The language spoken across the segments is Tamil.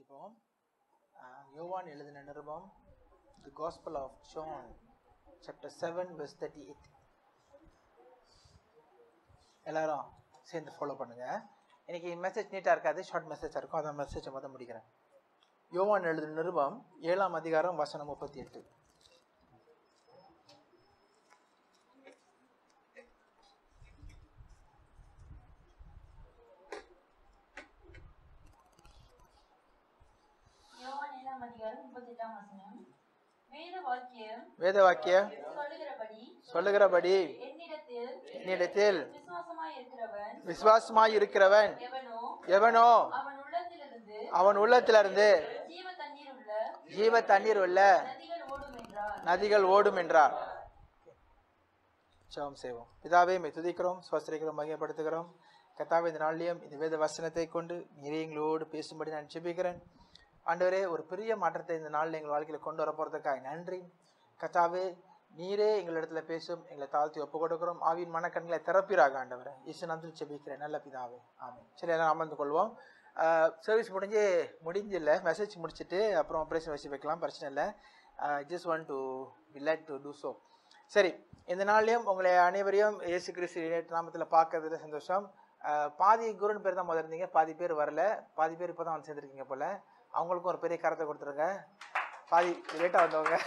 வாசிப்போம் அஹ், யோவான் எழுதின நிருபம் the gospel of John chapter seven verse thirty eight எல்லாரும் சேர்ந்து ஃபாலோ பண்ணுங்க இன்னைக்கு மெசேஜ் நீட்டாக இருக்காது ஷார்ட் மெசேஜாக இருக்கும் அதான் மெசேஜை மொதல் முடிக்கிறேன் யோவான் எழுதின நிருபம் ஏழாம் அதிகாரம் வசனம் முப்பத்தி எட்டு யோவான் ஏழாம் அதிகாரம் முப்பத்தெட்டாம் வசனம் வேத வாக்கியம் வேத வாக்கிய சொல்லுகிறபடி சொல்லுகிறபடி என்னிடத்தில் என்னிடத்தில் விசுவாசமாய் இருக்கிறவன் விசுவாசமாய் இருக்கிறவன் எவனோ எவனோ அவன் உள்ளத்திலிருந்து அவன் உள்ளத்திலிருந்து ஜீவ தண்ணீர் உள்ள ஜீவ தண்ணீர் உள்ள நதிகள் ஓடும் என்றார் நதிகள் ஓடும் என்றார் ஜெபம் செய்வோம் பிதாவே மை துதிக்கிறோம் சுவஸ்திரிக்கிறோம் மகிமைப்படுத்துகிறோம் கத்தாவே இந்த நாள்லையும் இந்த வேத வசனத்தை கொண்டு நீரே எங்களோடு பேசும்படி நான் ஜெபிக்கிறேன் ஆண்டவரே ஒரு பெரிய மாற்றத்தை இந்த நாளில் எங்கள் வாழ்க்கையில் கொண்டு வர போகிறதுக்காக நன்றி கத்தாவே நீரே எங்களிடத்துல பேசும் எங்களை தாழ்த்தி ஒப்பு கொடுக்கிறோம் ஆவியின் மனக்கண்களை திறப்பிறாக ஆண்டவரே இசுநந்தில் ஜெபிக்கிறேன் நல்ல பிதாவே ஆமென் சரி எல்லாம் அமர்ந்து கொள்வோம் சர்வீஸ் முடிஞ்சு முடிஞ்சில்ல மெசேஜ் முடிச்சுட்டு அப்புறம் ஆப்ரேஷன் வச்சு வைக்கலாம் பிரச்சனை இல்லை just one to like to do so சரி இந்த நாள்லையும் உங்களை அனைவரையும் இயேசு கிறிஸ்து இணையற்ற நாமத்தில் பார்க்கறதுல சந்தோஷம் அஹ், பாதி குருன் பேர் தான் முதல்ல இருந்தீங்க பாதி பேர் வரல பாதி பேர் இப்போ தான் வந்து சேர்ந்துருக்கீங்க போல் அவங்களுக்கும் ஒரு பெரிய கரத்தை கொடுத்துருங்க பாதி லேட்டாக வந்தவங்க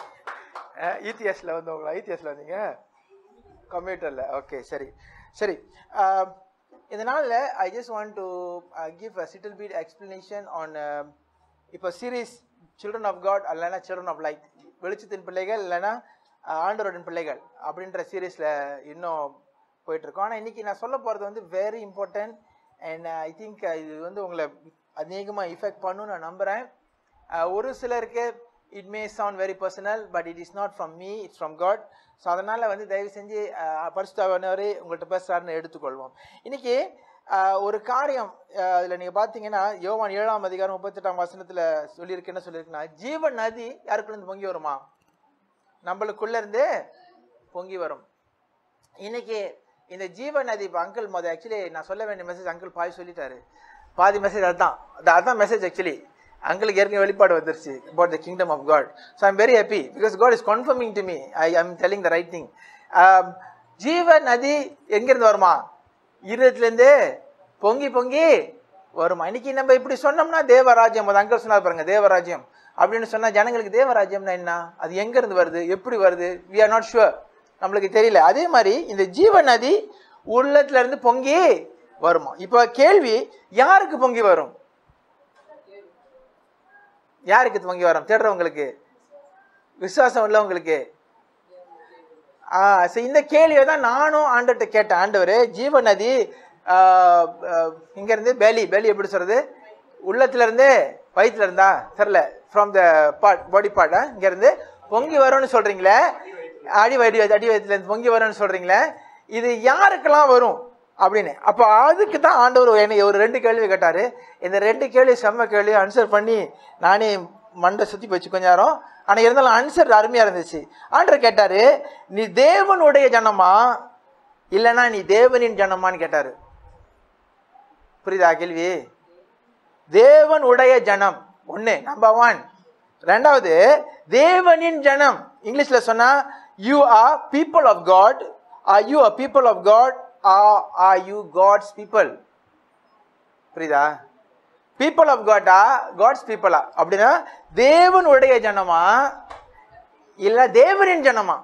இடிஎஸ்ல வந்தவங்களா இடிஎஸ்ல வந்தீங்க கம்ப்யூட்டரில் ஓகே சரி சரி அஹ், இந்த நாளில் I just want to give a little bit explanation on இப்போ சீரீஸ் சில்ட்ரன் ஆஃப் காட் இல்லைன்னா சில்ட்ரன் ஆஃப் லைட் வெளிச்சத்தின் பிள்ளைகள் இல்லைன்னா அஹ், ஆண்டவரின் பிள்ளைகள் அப்படின்ற சீரீஸில் இன்னும் போயிட்டுருக்கோம் ஆனால் இன்றைக்கி நான் சொல்ல போகிறது வந்து very important and I think இது வந்து உங்களை அதிகமாக இஃபெக்ட் பண்ணும் நான் நம்புகிறேன் ஒரு சிலருக்கு it may sound very personal but it is not from me it's from God so அதனால் வந்து தயவு செஞ்சு பரிசுத்தாவனவரே உங்கள்கிட்ட பேசுகிறாருன்னு எடுத்துக்கொள்வோம் இன்றைக்கி ஒரு காரியம் அதில் நீங்கள் பார்த்தீங்கன்னா யோவான் ஏழாம் அதிகாரம் முப்பத்தெட்டாம் வசனத்தில் சொல்லியிருக்கு என்ன சொல்லியிருக்குன்னா ஜீவ நதி யாருக்குள்ளேருந்து பொங்கி வருமா நம்மளுக்குள்ள இருந்து பொங்கி வரும் இன்னைக்கு இந்த ஜீவ நதி இப்போ அங்கிள் மொதல் ஆக்சுவலி நான் சொல்ல வேண்டிய மெசேஜ் அங்கிள் பாய் சொல்லிட்டாரு பாதி மெசேஜ் அதுதான் அது- அதுதான் மெசேஜ் ஆக்சுவலி அங்கிளுக்கு ஏற்கனவே வெளிப்பாடு வந்துருச்சு about the kingdom of God so I'm very happy because God is confirming to me I I'm telling the right thing ஜீவ நதி எங்கேருந்து வருமா இருதயத்துலேருந்து பொங்கி பொங்கி வருமா இன்னைக்கு நம்ம இப்படி சொன்னோம்னா தேவராஜ்யம் அது அங்கிள் சொன்னார் பாருங்க தேவராஜ்யம் அப்படின்னு சொன்னா ஜனங்களுக்கு தேவராஜ்யம்னா என்ன அது எங்க இருந்து வருது எப்படி வருது வி ஆர் நாட் ஷுவர் நம்மளுக்கு தெரியல அதே மாதிரி இந்த ஜீவ நதி உள்ளத்துல இருந்து பொங்கி வருமா இப்போ கேள்வி யாருக்கு பொங்கி வரும் யாருக்கு பொங்கி வரும் தேடுறவங்களுக்கு விசுவாசம் உள்ளவங்களுக்கு ஆ சரி இந்த கேள்வியை தான் நானும் ஆண்டவர்கிட்ட கேட்டேன் ஆண்டவர் ஜீவ நதி ஆ, ஆ, இங்க இருந்து பேலி பேலி எப்படி சொல்றது உள்ளத்துல இருந்து வயிற்றுல இருந்தா தெரியல from the part body part இங்க இருந்து பொங்கி வரும்னு சொல்றீங்களே அடி வயிறு அடி வயிற்றுல இருந்து பொங்கி வரும்னு சொல்றீங்களே இது யாருக்கெல்லாம் வரும் அப்படின்னு அப்போ அதுக்கு தான் ஆண்டவர் என்னை ஒரு ரெண்டு கேள்வி கேட்டாரு இந்த ரெண்டு கேள்வி செம்ம கேள்வி ஆன்சர் பண்ணி நானே மண்டை சுத்தி போச்சு கொஞ்ச நேரம் ஆனா இருந்தாலும் ஆன்சர் அருமையா இருந்துச்சு ஆண்டவர் கேட்டாரு நீ தேவனுடைய ஜனமா இல்லைன்னா நீ தேவனின் ஜனமான்னு கேட்டாரு புரியுதா கேள்வி தேவன் உடைய ஜனம் ஒண்ணு நம்பர் ஒன் ரெண்டாவது தேவனின் ஜனம் இங்கிலீஷ்ல சொன்னா you are people of God or you are people of God or or you God's people புரியுதா பீப்புள் ஆஃப் காட்டா காட்ஸ் பீப்புளா அப்படின்னா தேவனுடைய ஜனமா இல்ல தேவனின் ஜனமா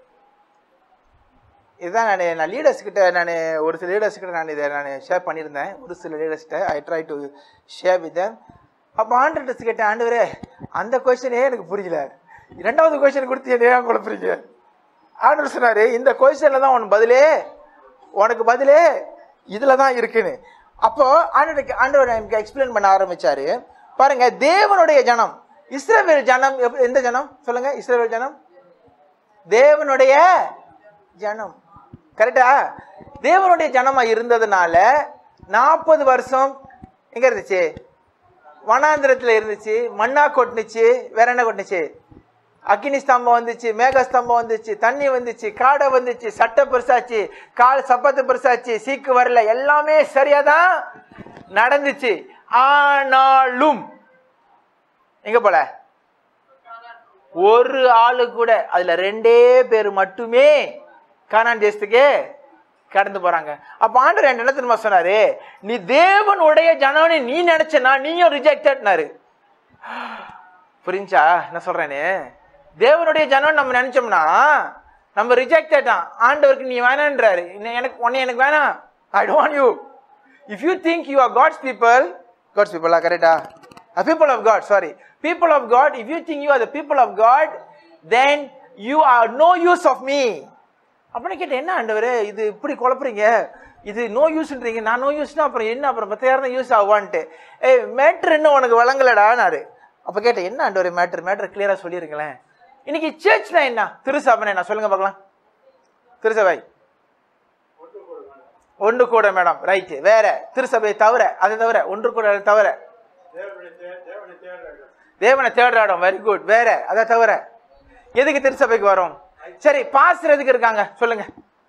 இதுதான் நான் நான் லீடர்ஸ் கிட்ட நான் ஒரு சில லீடர்ஸ் கிட்ட நான் இதை நான் ஷேர் பண்ணியிருந்தேன் ஒரு சில லீடர்ஸ்கிட்ட I try to share with them அப்போ ஆண்டர்ஸ் கேட்டேன் ஆண்டவரே அந்த கொஸ்டினே எனக்கு புரியல இரண்டாவது கொஸ்டின் கொடுத்து என்னையா குழப்பறீங்க ஆண்டவர் சொன்னாரு இந்த கொஸ்டின்ல தான் உனக்கு பதிலே உனக்கு பதிலே இதுல தான் இருக்குன்னு அப்போ ஆண்டவருக்கு ஆண்டவர் எனக்கு எக்ஸ்பிளைன் பண்ண ஆரம்பிச்சாரு பாருங்க தேவனுடைய ஜனம் இஸ்ரவேல் ஜனம் எப்- எந்த ஜனம் சொல்லுங்க இஸ்ரவேல் ஜனம் தேவனுடைய ஜனம் கரெக்டா தேவனுடைய ஜனமா இருந்ததுனால நாற்பது வருஷம் எங்க இருந்துச்சு வனாந்திரத்துல இருந்துச்சு மண்ணா கொட்டுனுச்சு வேற என்ன கொட்டுனுச்சு அக்னி ஸ்தம்பம் வந்துச்சு மேக ஸ்தம்பம் வந்துச்சு தண்ணி வந்துச்சு காடை வந்துச்சு சட்டை பெருசாச்சு கால் சப்பத்து பெருசாச்சு சீக்கு வரல எல்லாமே சரியாதான் நடந்துச்சு ஆனாலும் எங்க போல ஒரு ஆளு கூட அதுல ரெண்டே பேர் மட்டுமே கானான் தேசத்துக்கு கடந்து போறாங்க அப்ப ஆண்டவர் என்ன தெரியுமா சொன்னாரு நீ தேவனுடைய ஜனம்னு நீ நினைச்சனா நீயும் ரிஜெக்டட்னாரு புரிஞ்சா என்ன சொல்றேன்னு தேவனுடைய ஜனம் நம்ம நினைச்சோம்னா நம்ம ரிஜெக்டட் தான் ஆண்டவருக்கு நீ வேணான்றாரு இன்ன- எனக்கு உன்னை எனக்கு வேணாம் I don't you if you think you are God's people God's பீப்புளா கரெக்டா people of God sorry people of God if you think you are the people of God then you are no use of me அப்படின்னு கேட்டேன் என்ன ஆண்டவரே இது இப்படி குழப்புறீங்க இது நோ யூஸ்ன்றீங்க நான் நோ யூஸ்னா அப்புறம் என்ன அப்புறம் பத்தாயிரம் யூஸ் ஆகுவான்ட்டு ஏய் மேட்ரு இன்னும் உனக்கு வழங்கலடானாரு அப்போ கேட்டேன் என்ன ஆண்டவரே மேட்ரு மேட்ரு கிளியராக சொல்லியிருங்களேன் இன்னைக்கு சர்ச்னா என்ன திருசபை என்ன சொல்லுங்க பார்க்கலாம் திருசபை ஒன்று கூட மேடம் ரைட்டு வேற திருசபையை தவிர அதை தவிர ஒன்று கூட தவிர தேவனை தேடுற இடம் வெரி குட் வேற அதை தவிர எதுக்கு திருச்சபைக்கு வரும் சரி பாஸ்டர் எதுக்கு இருக்காங்க சொல்லுங்க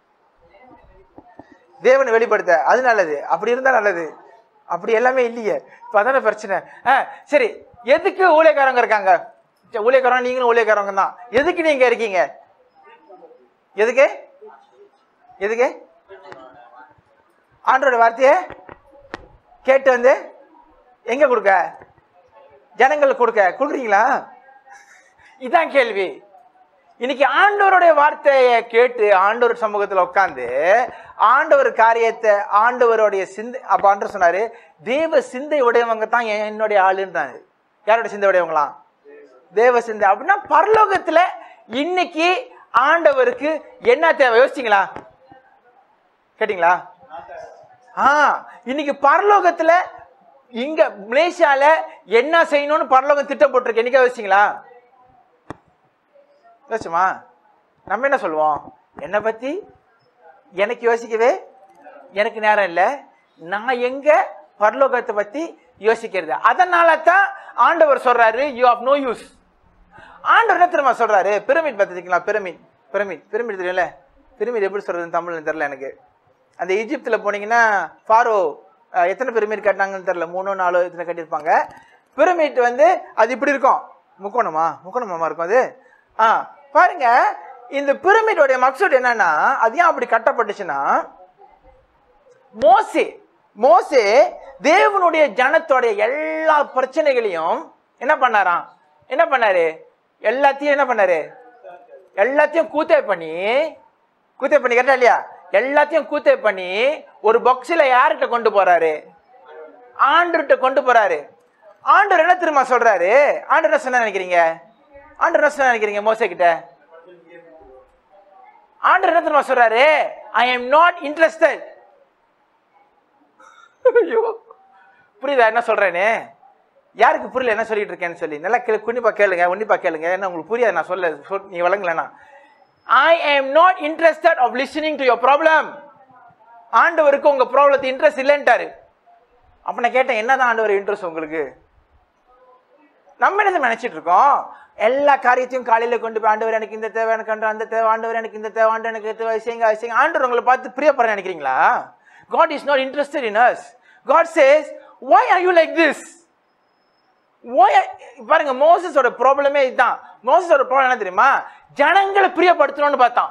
தேவனை வெளிப்படுத்த அது நல்லது அப்படி இருந்தா நல்லது அப்படி எல்லாமே இல்லையே இப்போ அதான பிரச்சனை ஆ சரி எதுக்கு ஊழியக்காரங்க இருக்காங்க சரி, ஊழியக்காரங்க நீங்களும் ஊழியக்காரங்க தான் எதுக்கு நீங்க இருக்கீங்க எதுக்கு எதுக்கு ஆண்டோட வார்த்தையை கேட்டு வந்து எங்க கொடுக்க ஜனங்களுக்கு கொடுக்க கொடுக்குறீங்களா இதான் கேள்வி இன்னைக்கு ஆண்டவருடைய வார்த்தையை கேட்டு ஆண்டவர் சமூகத்தில் உட்காந்து ஆண்டவர் காரியத்தை ஆண்டவருடைய சிந்தை அப்ப ஆண்டவர் சொன்னாரு தேவ சிந்தை உடையவங்க தான் என்- என்னுடைய ஆளுன்றாரு யாரோட சிந்தை உடையவங்களாம் தேவ சிந்தை அப்படின்னா பரலோகத்துல இன்னைக்கு ஆண்டவருக்கு என்ன தேவை யோசிச்சிங்களா கேட்டிங்களா ஆ இன்னைக்கு பரலோகத்துல இங்க மலேசியால என்ன செய்யணும்னு பரலோகம் திட்டம் போட்டிருக்கு என்னைக்கா யோசிச்சிங்களா யோசிச்சுமா நம்ம என்ன சொல்லுவோம் என்னை பத்தி எனக்கு யோசிக்கவே எனக்கு நேரம் இல்லை நான் எங்க பரலோகத்தை பத்தி யோசிக்கிறது அதனால தான் ஆண்டவர் சொல்றாரு யூ ஆஃப் நோ யூஸ் ஆண்டவர் என்ன தெரியுமா சொல்றாரு பிரமிட் பார்த்துருக்கீங்களா பிரமிட் பிரமிட் பிரமிட் தெரியல பிரமிட் எப்படி சொல்றதுன்னு தமிழ்ல தெரியல எனக்கு அந்த ஈஜிப்தில் போனீங்கன்னா ஃபாரோ அஹ், எத்தனை பிரமிட் கட்டினாங்கன்னு தெரியல மூணோ நாலோ எத்தனை கட்டியிருப்பாங்க பிரமிட் வந்து அது இப்படி இருக்கும் முக்கோணமா முக்கோணமாமா இருக்கும் அது ஆ பாருங்க இந்த பிரமிடோடைய மக்சூட் என்னன்னா அது ஏன் அப்படி கட்டப்பட்டுச்சுன்னா மோசே மோசே தேவனுடைய ஜனத்தோடைய எல்லா பிரச்சனைகளையும் என்ன பண்ணாராம் என்ன பண்ணாரு எல்லாத்தையும் என்ன பண்ணாரு எல்லாத்தையும் கூத்தே பண்ணி கூத்தே பண்ணி கேட்டா இல்லையா எல்லாத்தையும் கூத்தே பண்ணி ஒரு பாக்ஸில் யார்கிட்ட கொண்டு போறாரு ஆண்டர்கிட்ட கொண்டு போறாரு ஆண்டவர் என்ன திரும்ப சொல்றாரு ஆண்டவர் என்ன சொன்ன நினைக்கிறீங்க ஆண்டவர் என்ன சொன்ன நினைக்கிறீங்க மோசே கிட்ட ஆண்டவர் என்ன தெரியுமா சொல்றாரு ஐ எம் நாட் இன்ட்ரெஸ்டட் ஐயோ புரியுதா என்ன சொல்றேன்னு யாருக்கு புரியல என்ன சொல்லிட்டு இருக்கேன்னு சொல்லி நல்லா கேளு குன்னிப்பா கேளுங்க உன்னிப்பா கேளுங்க என்ன உங்களுக்கு புரியாது நான் சொல்ல சொல்- நீ வழங்கலனா I am not interested of listening to your problem ஆண்டவருக்கு உங்க ப்ராப்ளத்தை இன்ட்ரெஸ்ட் இல்லைன்ட்டாரு அப்ப நான் கேட்டேன் என்னதான் ஆண்டவர் இன்ட்ரெஸ்ட் உங்களுக்கு நம்ம என்ன தெரியுமா நினைச்சிட்டு இருக்கோம் எல்லா காரியத்தையும் காலையில கொண்டு போய் ஆண்டவர் எனக்கு இந்த தேவை எனக்கு அந்த- அந்த தேவை ஆண்டவர் எனக்கு இந்த தேவை ஆண்டவர் எனக்கு தேவை செய்யுங்க அது செய்யுங்க ஆண்டவர் உங்களை பார்த்து பிரியப்படுற நினைக்கிறீங்களா God is not interested in us God says why are you like this why are- பாருங்க மோசஸோட ப்ராப்ளமே இதுதான் மோசஸோட ப்ராப்ளம் என்ன தெரியுமா ஜனங்களை பிரியப்படுத்தணும்னு பார்த்தான்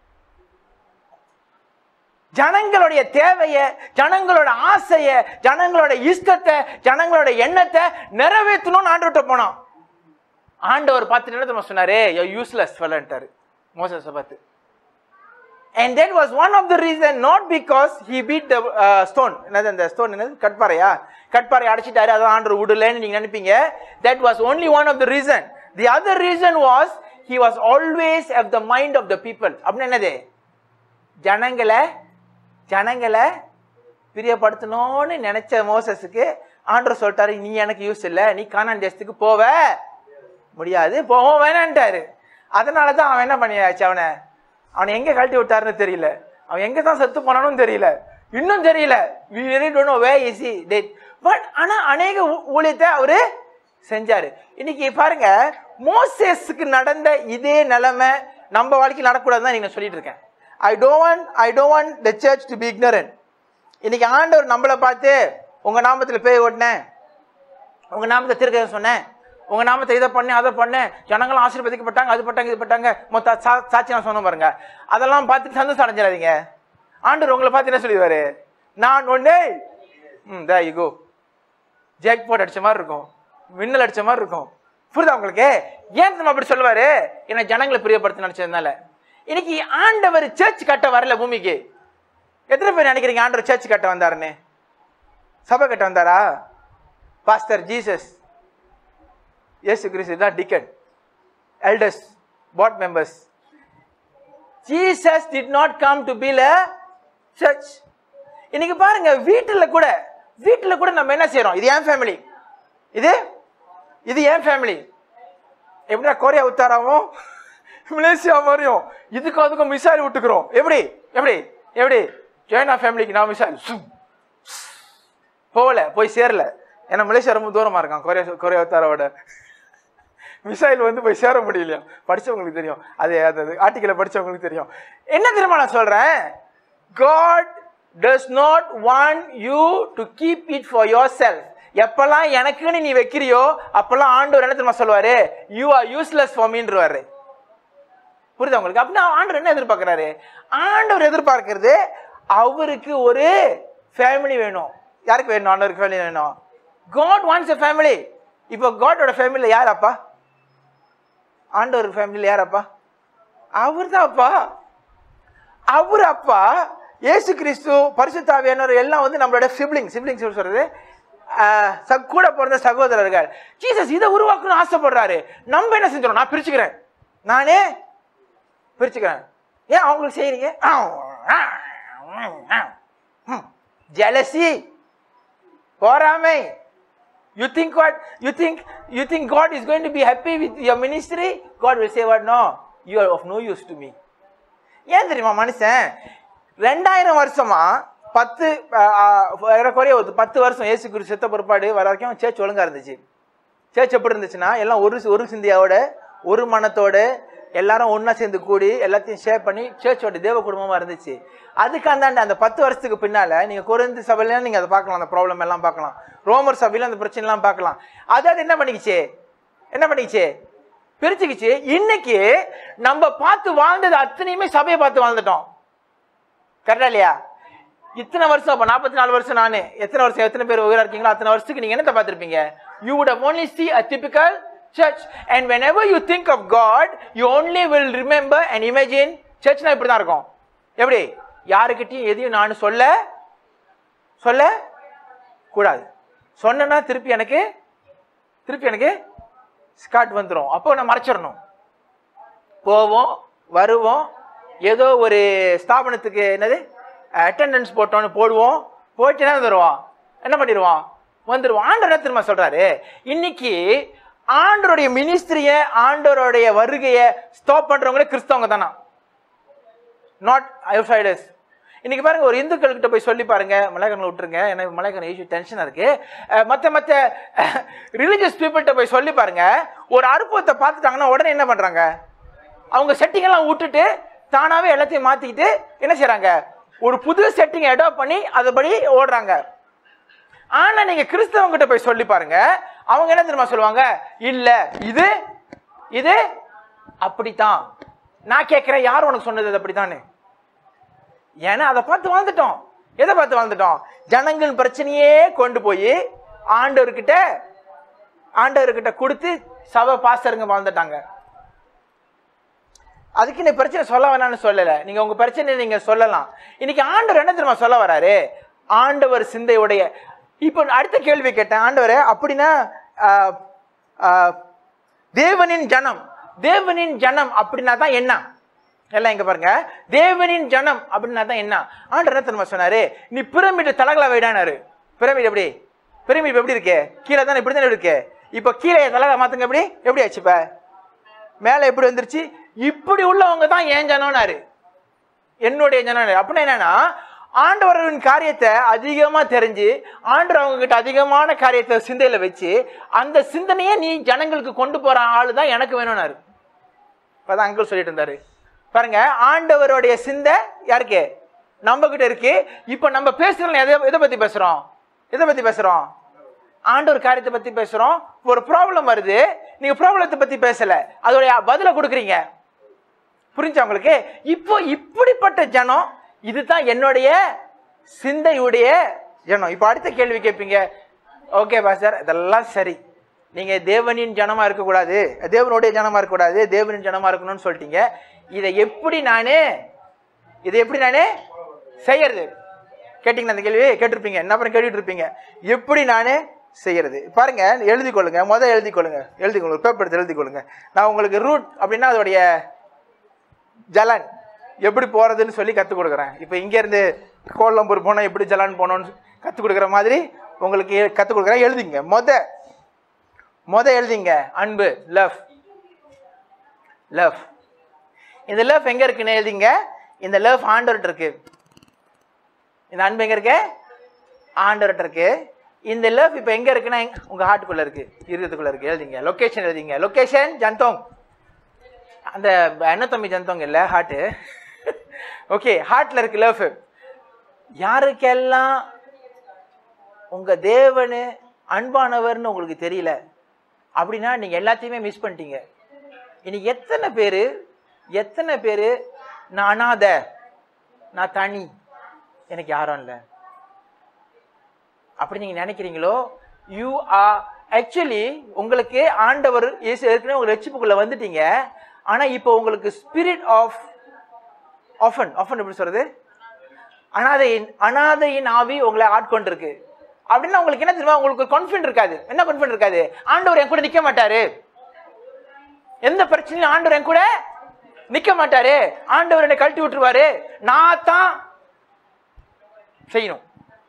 ஜனங்களுடைய தேவைய ஜனங்களோட ஆசைய ஜனங்களோட இஷ்டத்தை ஜனங்களோட எண்ணத்தை நிறைவேற்றணும்னு ஆண்டவர்கிட்ட போனான் ஆண்டவர் பார்த்துட்டு என்ன தெரியுமா சொன்னாரு யூஸ்லெஸ் ஃபெலன்ட்டாரு மோசஸை பார்த்து and that was one of the reason not because he beat the stone என்னது அந்த ஸ்டோன் என்னது கட்பாறையா கட்பாறை அடைச்சிட்டாரு அதான் ஆண்டர் விடலன்னு நீங்க நினைப்பீங்க that was only one of the reason the other reason was he was always at the mind of the people அப்படின்னு என்னது ஜனங்களை ஜனங்களை பிரியப்படுத்தணும்னு நினைச்ச மோசஸுக்கு ஆண்டர் சொல்லிட்டாரு நீ எனக்கு யூஸ் இல்லை நீ கானான் தேசத்துக்கு போவ முடியாது போகவும் வேணான்ட்டாரு அதனால தான் அவன் என்ன பண்ணியாச்சு அவனை அவனை எங்க கழட்டி விட்டாருன்னு தெரியல அவன் எங்க தான் செத்து போனானும் தெரியல இன்னும் தெரியல we really don't know where is he dead but ஆனா அநேக ஊ- ஊழியத்தை அவரு செஞ்சாரு இன்னைக்கு பாருங்க மோசேஸுக்கு நடந்த இதே நிலைமை நம்ம வாழ்க்கையில் நடக்கூடாதுன்னு தான் நீங்க சொல்லிட்டு இருக்கேன் I don't want I don't want the church to be ignorant இன்னைக்கு ஆண்டவர் நம்மளை பார்த்து உங்க நாமத்தில் பேய் ஓட்டினேன் உங்க நாமத்தை திருக்க சொன்னேன் உங்க நாமத்தை இதை பண்ணு அதை பண்ணு ஜனங்களும் ஆசீர்வதிக்கப்பட்டாங்க அது பட்டாங்க இது பட்டாங்க மொத்த சா- சாட்சி நான் சொன்ன பாருங்க அதெல்லாம் பார்த்துட்டு சந்தோஷம் அடைஞ்சிடாதீங்க ஆண்டவர் உங்களை பார்த்து என்ன சொல்லிடுவாரு நான் ஒன்னே ம் தே யூ கோ ஜேக் போட் அடிச்ச மாதிரி இருக்கும் மின்னல் அடிச்ச மாதிரி இருக்கும் புரியுதா உங்களுக்கு ஏன் நம்ம அப்படி சொல்லுவாரு என்ன ஜனங்களை பிரியப்படுத்த நினைச்சதுனால இன்னைக்கு ஆண்டவர் சர்ச் கட்ட வரல பூமிக்கு எத்தனை பேர் நினைக்கிறீங்க ஆண்டவர் சர்ச் கட்ட வந்தாருன்னு சபை கட்ட வந்தாரா பாஸ்டர் ஜீசஸ் இயேசு கிறிஸ்து தான் deacon elders board members Jesus did not come to build a church இன்னைக்கு பாருங்க வீட்டில் கூட வீட்டில் கூட நம்ம என்ன செய்றோம் இது என் ஃபேமிலி இது இது என் ஃபேமிலி எப்படின்னா கொரியா உத்தாராவும் மலேசியா மாதிரியும் இதுக்கும் அதுக்கும் மிசைல் விட்டுக்கிறோம் எப்படி எப்படி எப்படி சைனா ஃபேமிலிக்கு நான் மிசைல் போகல போய் சேரல ஏன்னா மலேசியா ரொம்ப தூரமா இருக்கான் கொரியா கொரியா உத்தாராவோட மிசைல் வந்து போய் சேர முடியலையா படிச்சவங்களுக்கு தெரியும் அது அது ஆர்டிக்கலை படிச்சவங்களுக்கு தெரியும் என்ன தெரியுமா நான் சொல்றேன் God does not want you to keep it for yourself எப்பெல்லாம் எனக்குன்னு நீ வைக்கிறியோ அப்பெல்லாம் ஆண்டவர் என்ன தெரியுமா சொல்லுவாரு யூ ஆர் யூஸ்லெஸ் ஃபார் மீன்றுவாரு புரியுதா உங்களுக்கு அப்படின்னா ஆண்டவர் என்ன எதிர்பார்க்கறாரு ஆண்டவர் எதிர்பார்க்கிறது அவருக்கு ஒரு ஃபேமிலி வேணும் யாருக்கு வேணும் ஆண்டவருக்கு ஃபேமிலி வேணும் காட் வாண்ட்ஸ் எ ஃபேமிலி இப்போ காடோட ஃபேமிலியில் யார் அப்பா ஆண்டவர் ஃபேமிலியில் யார் அப்பா அவர் தான் அப்பா அவர் அப்பா இயேசு கிறிஸ்து பரிசுத்தாவியானவர் எல்லாம் வந்து நம்மளோட சிப்ளிங் சிப்ளிங்ஸ் சொல்றது ஆஹ், ச- கூட பிறந்த சகோதரர்கள் ஜீசஸ் இதை உருவாக்கணும்னு ஆசைப்படுறாரு நம்ம என்ன செஞ்சிடும் நான் பிரிச்சுக்கிறேன் நானே பிரிச்சுக்கிறேன் ஏன் அவங்களுக்கு செய்யறீங்க ஜலசி போராமை You think what? You think you think God is going to be happy with your ministry? God will say what? No, you are of no use to me. ஏன் தெரியுமா மனுஷன் ரெண்டாயிரம் வருஷமா பத்து ஆஹ், ஆஹ், ஏறக்குறைய ஒரு பத்து வருஷம் இயேசு குரு செத்த பொறுப்பாடு வர வரைக்கும் சேர்ச் ஒழுங்கா இருந்துச்சு சேர்ச் எப்படி இருந்துச்சுன்னா எல்லாம் ஒரு ஒரு சிந்தியாவோட ஒரு மனத்தோட எல்லாரும் ஒண்ணா சேர்ந்து கூடி எல்லாத்தையும் ஷேர் பண்ணி சேர்ச்சோட தேவ குடும்பமா இருந்துச்சு அதுக்கு அந்தாண்ட அந்த பத்து வருஷத்துக்கு பின்னால நீங்க குறைந்து சபையில நீங்க அதை பார்க்கலாம் அந்த ப்ராப்ளம் எல்லாம் பார்க்கலாம் ரோமர் சபையில அந்த பிரச்சனை எல்லாம் பார்க்கலாம் அதாவது என்ன பண்ணிக்கிச்சு என்ன பண்ணிக்கிச்சு பிரிச்சுக்கிச்சு இன்னைக்கு நம்ம பார்த்து வாழ்ந்தது அத்தனையுமே சபையை பார்த்து வாழ்ந்துட்டோம் கரெக்டா இல்லையா இத்தனை வருஷம் அப்ப நாற்பத்தி நாலு வருஷம் நானு எத்தனை வருஷம் எத்தனை பேர் உயிரா இருக்கீங்களோ அத்தனை வருஷத்துக்கு நீங்க என்னத்தை பார்த்திருப்பீங்க you would have only see a typical church and whenever you think of god you only will remember and imagine சர்ச்னா இப்படி தான் இருக்கும் எப்படி யாருக்கிட்டையும் எதையும் நான் சொல்ல சொல்ல கூடாது சொன்னேன்னா திருப்பி எனக்கு திருப்பி எனக்கு ஸ்காட் வந்துடும் அப்போ நான் மறைச்சிடணும் போவோம் வருவோம் ஏதோ ஒரு ஸ்தாபனத்துக்கு என்னது அட்டெண்டன்ஸ் போட்டோன்னு போடுவோம் போயிட்டு என்ன வந்துடுவான் என்ன பண்ணிடுவான் வந்துடுவான் ஆண்டவர் என்ன திரும்ப சொல்றாரு இன்னைக்கு ஆண்டருடைய மினிஸ்திரிய ஆண்டவருடைய வருகையை ஸ்டாப் பண்றவங்களே கிறிஸ்தவங்க தானா நாட் அவுட்சைடர்ஸ் இன்னைக்கு பாருங்க ஒரு இந்துக்கள்கிட்ட போய் சொல்லி பாருங்க மலையகங்களை விட்டுருங்க ஏன்னா மலையகன் இஷ்யூ டென்ஷனா இருக்கு அஹ், மத்த மத்த ரிலீஜியஸ் பீப்புள்கிட்ட போய் சொல்லி பாருங்க ஒரு அற்புதத்தை பார்த்துட்டாங்கன்னா உடனே என்ன பண்றாங்க அவங்க செட்டிங் எல்லாம் விட்டுட்டு தானாவே எல்லாத்தையும் மாத்திக்கிட்டு என்ன செய்றாங்க ஒரு புது செட்டிங் அடாப்ட் பண்ணி அதுபடி ஓடுறாங்க ஆனா நீங்க கிறிஸ்தவங்க கிட்ட போய் சொல்லி பாருங்க அவங்க என்ன தெரியுமா சொல்லுவாங்க இல்ல இது இது அப்படித்தான் நான் கேட்கிறேன் யார் உனக்கு சொன்னது அது அப்படித்தானே ஏன்னா அதை பார்த்து வாழ்ந்துட்டோம் எதை பார்த்து வாழ்ந்துட்டோம் ஜனங்கள் பிரச்சனையே கொண்டு போய் ஆண்டவர்கிட்ட ஆண்டவர்கிட்ட கொடுத்து சபை பாஸ்டருங்க வாழ்ந்துட்டாங்க அதுக்கு நீ பிரச்சனை சொல்ல வேணாம்னு சொல்லல நீங்க உங்க பிரச்சனை நீங்க சொல்லலாம் இன்னைக்கு ஆண்டவர் என்ன தெரியுமா சொல்ல வராரு ஆண்டவர் சிந்தையுடைய இப்போ அடுத்த கேள்வி கேட்டேன் ஆண்டவரே அப்படின்னா ஆஹ், ஆஹ், தேவனின் ஜனம் தேவனின் ஜனம் அப்படின்னா தான் என்ன எல்லாம் இங்க பாருங்க தேவனின் ஜனம் அப்படின்னா தான் என்ன ஆண்டவர் என்ன தெரியுமா சொன்னாரு நீ பிரமிடு தலகலா வைடானாரு பிரமிடு எப்படி பிரமிடு எப்படி இருக்கு கீழே தானே இப்படி தானே இருக்கு இப்போ கீழே தலகலா மாத்துங்க எப்படி எப்படி ஆச்சு இப்ப மேலே எப்படி வந்துருச்சு இப்படி உள்ளவங்க தான் ஏன் ஜனம்னாரு என்னுடைய ஜனம் அப்படின்னா என்னன்னா ஆண்டவரின் காரியத்தை அதிகமா தெரிஞ்சு ஆண்டவர் அவங்க கிட்ட அதிகமான காரியத்தை சிந்தையில வச்சு அந்த சிந்தனையை நீ ஜனங்களுக்கு கொண்டு போற ஆளு தான் எனக்கு வேணும்னாரு இப்பதான் அங்கிள் சொல்லிட்டு இருந்தாரு பாருங்க ஆண்டவருடைய சிந்தை யாருக்கு நம்ம கிட்ட இருக்கு இப்ப நம்ம பேசுறோம் எதை எதை பத்தி பேசுறோம் எதை பத்தி பேசுறோம் ஆண்டவர் காரியத்தை பத்தி பேசுறோம் ஒரு ப்ராப்ளம் வருது நீங்க ப்ராப்ளத்தை பத்தி பேசல அதோடைய பதில கொடுக்குறீங்க புரிஞ்சா உங்களுக்கு இப்போ இப்படிப்பட்ட ஜனம் இதுதான் என்னுடைய சிந்தையுடைய ஜனம் இப்போ அடுத்த கேள்வி கேட்பீங்க ஓகே பாஸ்டர் இதெல்லாம் சரி நீங்க தேவனின் ஜனமா இருக்கக்கூடாது தேவனுடைய ஜனமா இருக்கக்கூடாது தேவனின் ஜனமா இருக்கணும்னு சொல்லிட்டீங்க இதை எப்படி நானு இதை எப்படி நானு செய்யறது கேட்டீங்களா அந்த கேள்வி கேட்டிருப்பீங்க என்ன அப்புறம் கேட்டுட்டு இருப்பீங்க எப்படி நானு செய்யறது பாருங்க எழுதிக் கொள்ளுங்க முதல் எழுதிக் கொள்ளுங்க எழுதிக் கொள்ளுங்க பேப்பர் எடுத்து எழுதிக் கொள்ளுங்க நான் உங்களுக்கு ரூட் அப்படின்னா அதோடைய ஜலன் எப்படி போறதுன்னு சொல்லி கற்றுக் கொடுக்குறேன் இப்போ இங்கேருந்து கோலம்பூர் போனால் எப்படி ஜலான் போகணும்னு கற்றுக் கொடுக்குற மாதிரி உங்களுக்கு கற்றுக் கொடுக்குறேன் எழுதிங்க மொத மொத எழுதிங்க அன்பு லவ் லவ் இந்த லவ் எங்க இருக்குன்னு எழுதிங்க இந்த லவ் ஆண்டவர்கிட்ட இருக்கு இந்த அன்பு எங்க இருக்கு ஆண்டவர்கிட்ட இருக்கு இந்த லவ் இப்போ எங்க இருக்குன்னா எங்க- உங்க ஹார்ட்டுக்குள்ள இருக்கு இருதயத்துக்குள்ள இருக்கு எழுதிங்க லொகேஷன் எழுதிங்க லொகேஷன் ஜந்தோங் அந்த என்ன தம்பி ஜந்தோங்க இல்லை ஹார்ட்டு ஓகே ஹார்ட்ல இருக்கு லவ் யாருக்கெல்லாம் உங்க தேவனு அன்பானவர்னு உங்களுக்கு தெரியல அப்படின்னா நீங்க எல்லாத்தையுமே மிஸ் பண்ணிட்டீங்க இன்னைக்கு எத்தனை பேர் எத்தனை பேர் நான் அனாத நான் தனி எனக்கு யாரும் இல்லை அப்படி நீங்க நினைக்கிறீங்களோ யூ ஆர் ஆக்சுவலி உங்களுக்கு ஆண்டவர் இயேசு ஏற்கனவே உங்க ரட்சிப்புக்குள்ள வந்துட்டீங்க ஆனா இப்போ உங்களுக்கு ஸ்பிரிட் ஆஃப் ஆஃபன் ஆஃபன் எப்படி சொல்றது அனாதையின் அனாதையின் ஆவி உங்களை ஆட்கொண்டிருக்கு அப்படின்னா உங்களுக்கு என்ன தெரியுமா உங்களுக்கு கான்ஃபிடன்ட் இருக்காது என்ன கான்ஃபிடன்ட் இருக்காது ஆண்டவர் என் கூட நிக்க மாட்டாரு எந்த பிரச்சனையும் ஆண்டவர் என் கூட நிக்க மாட்டாரு ஆண்டவர் என்னை கழட்டி விட்டுருவாரு நான் தான் செய்யணும்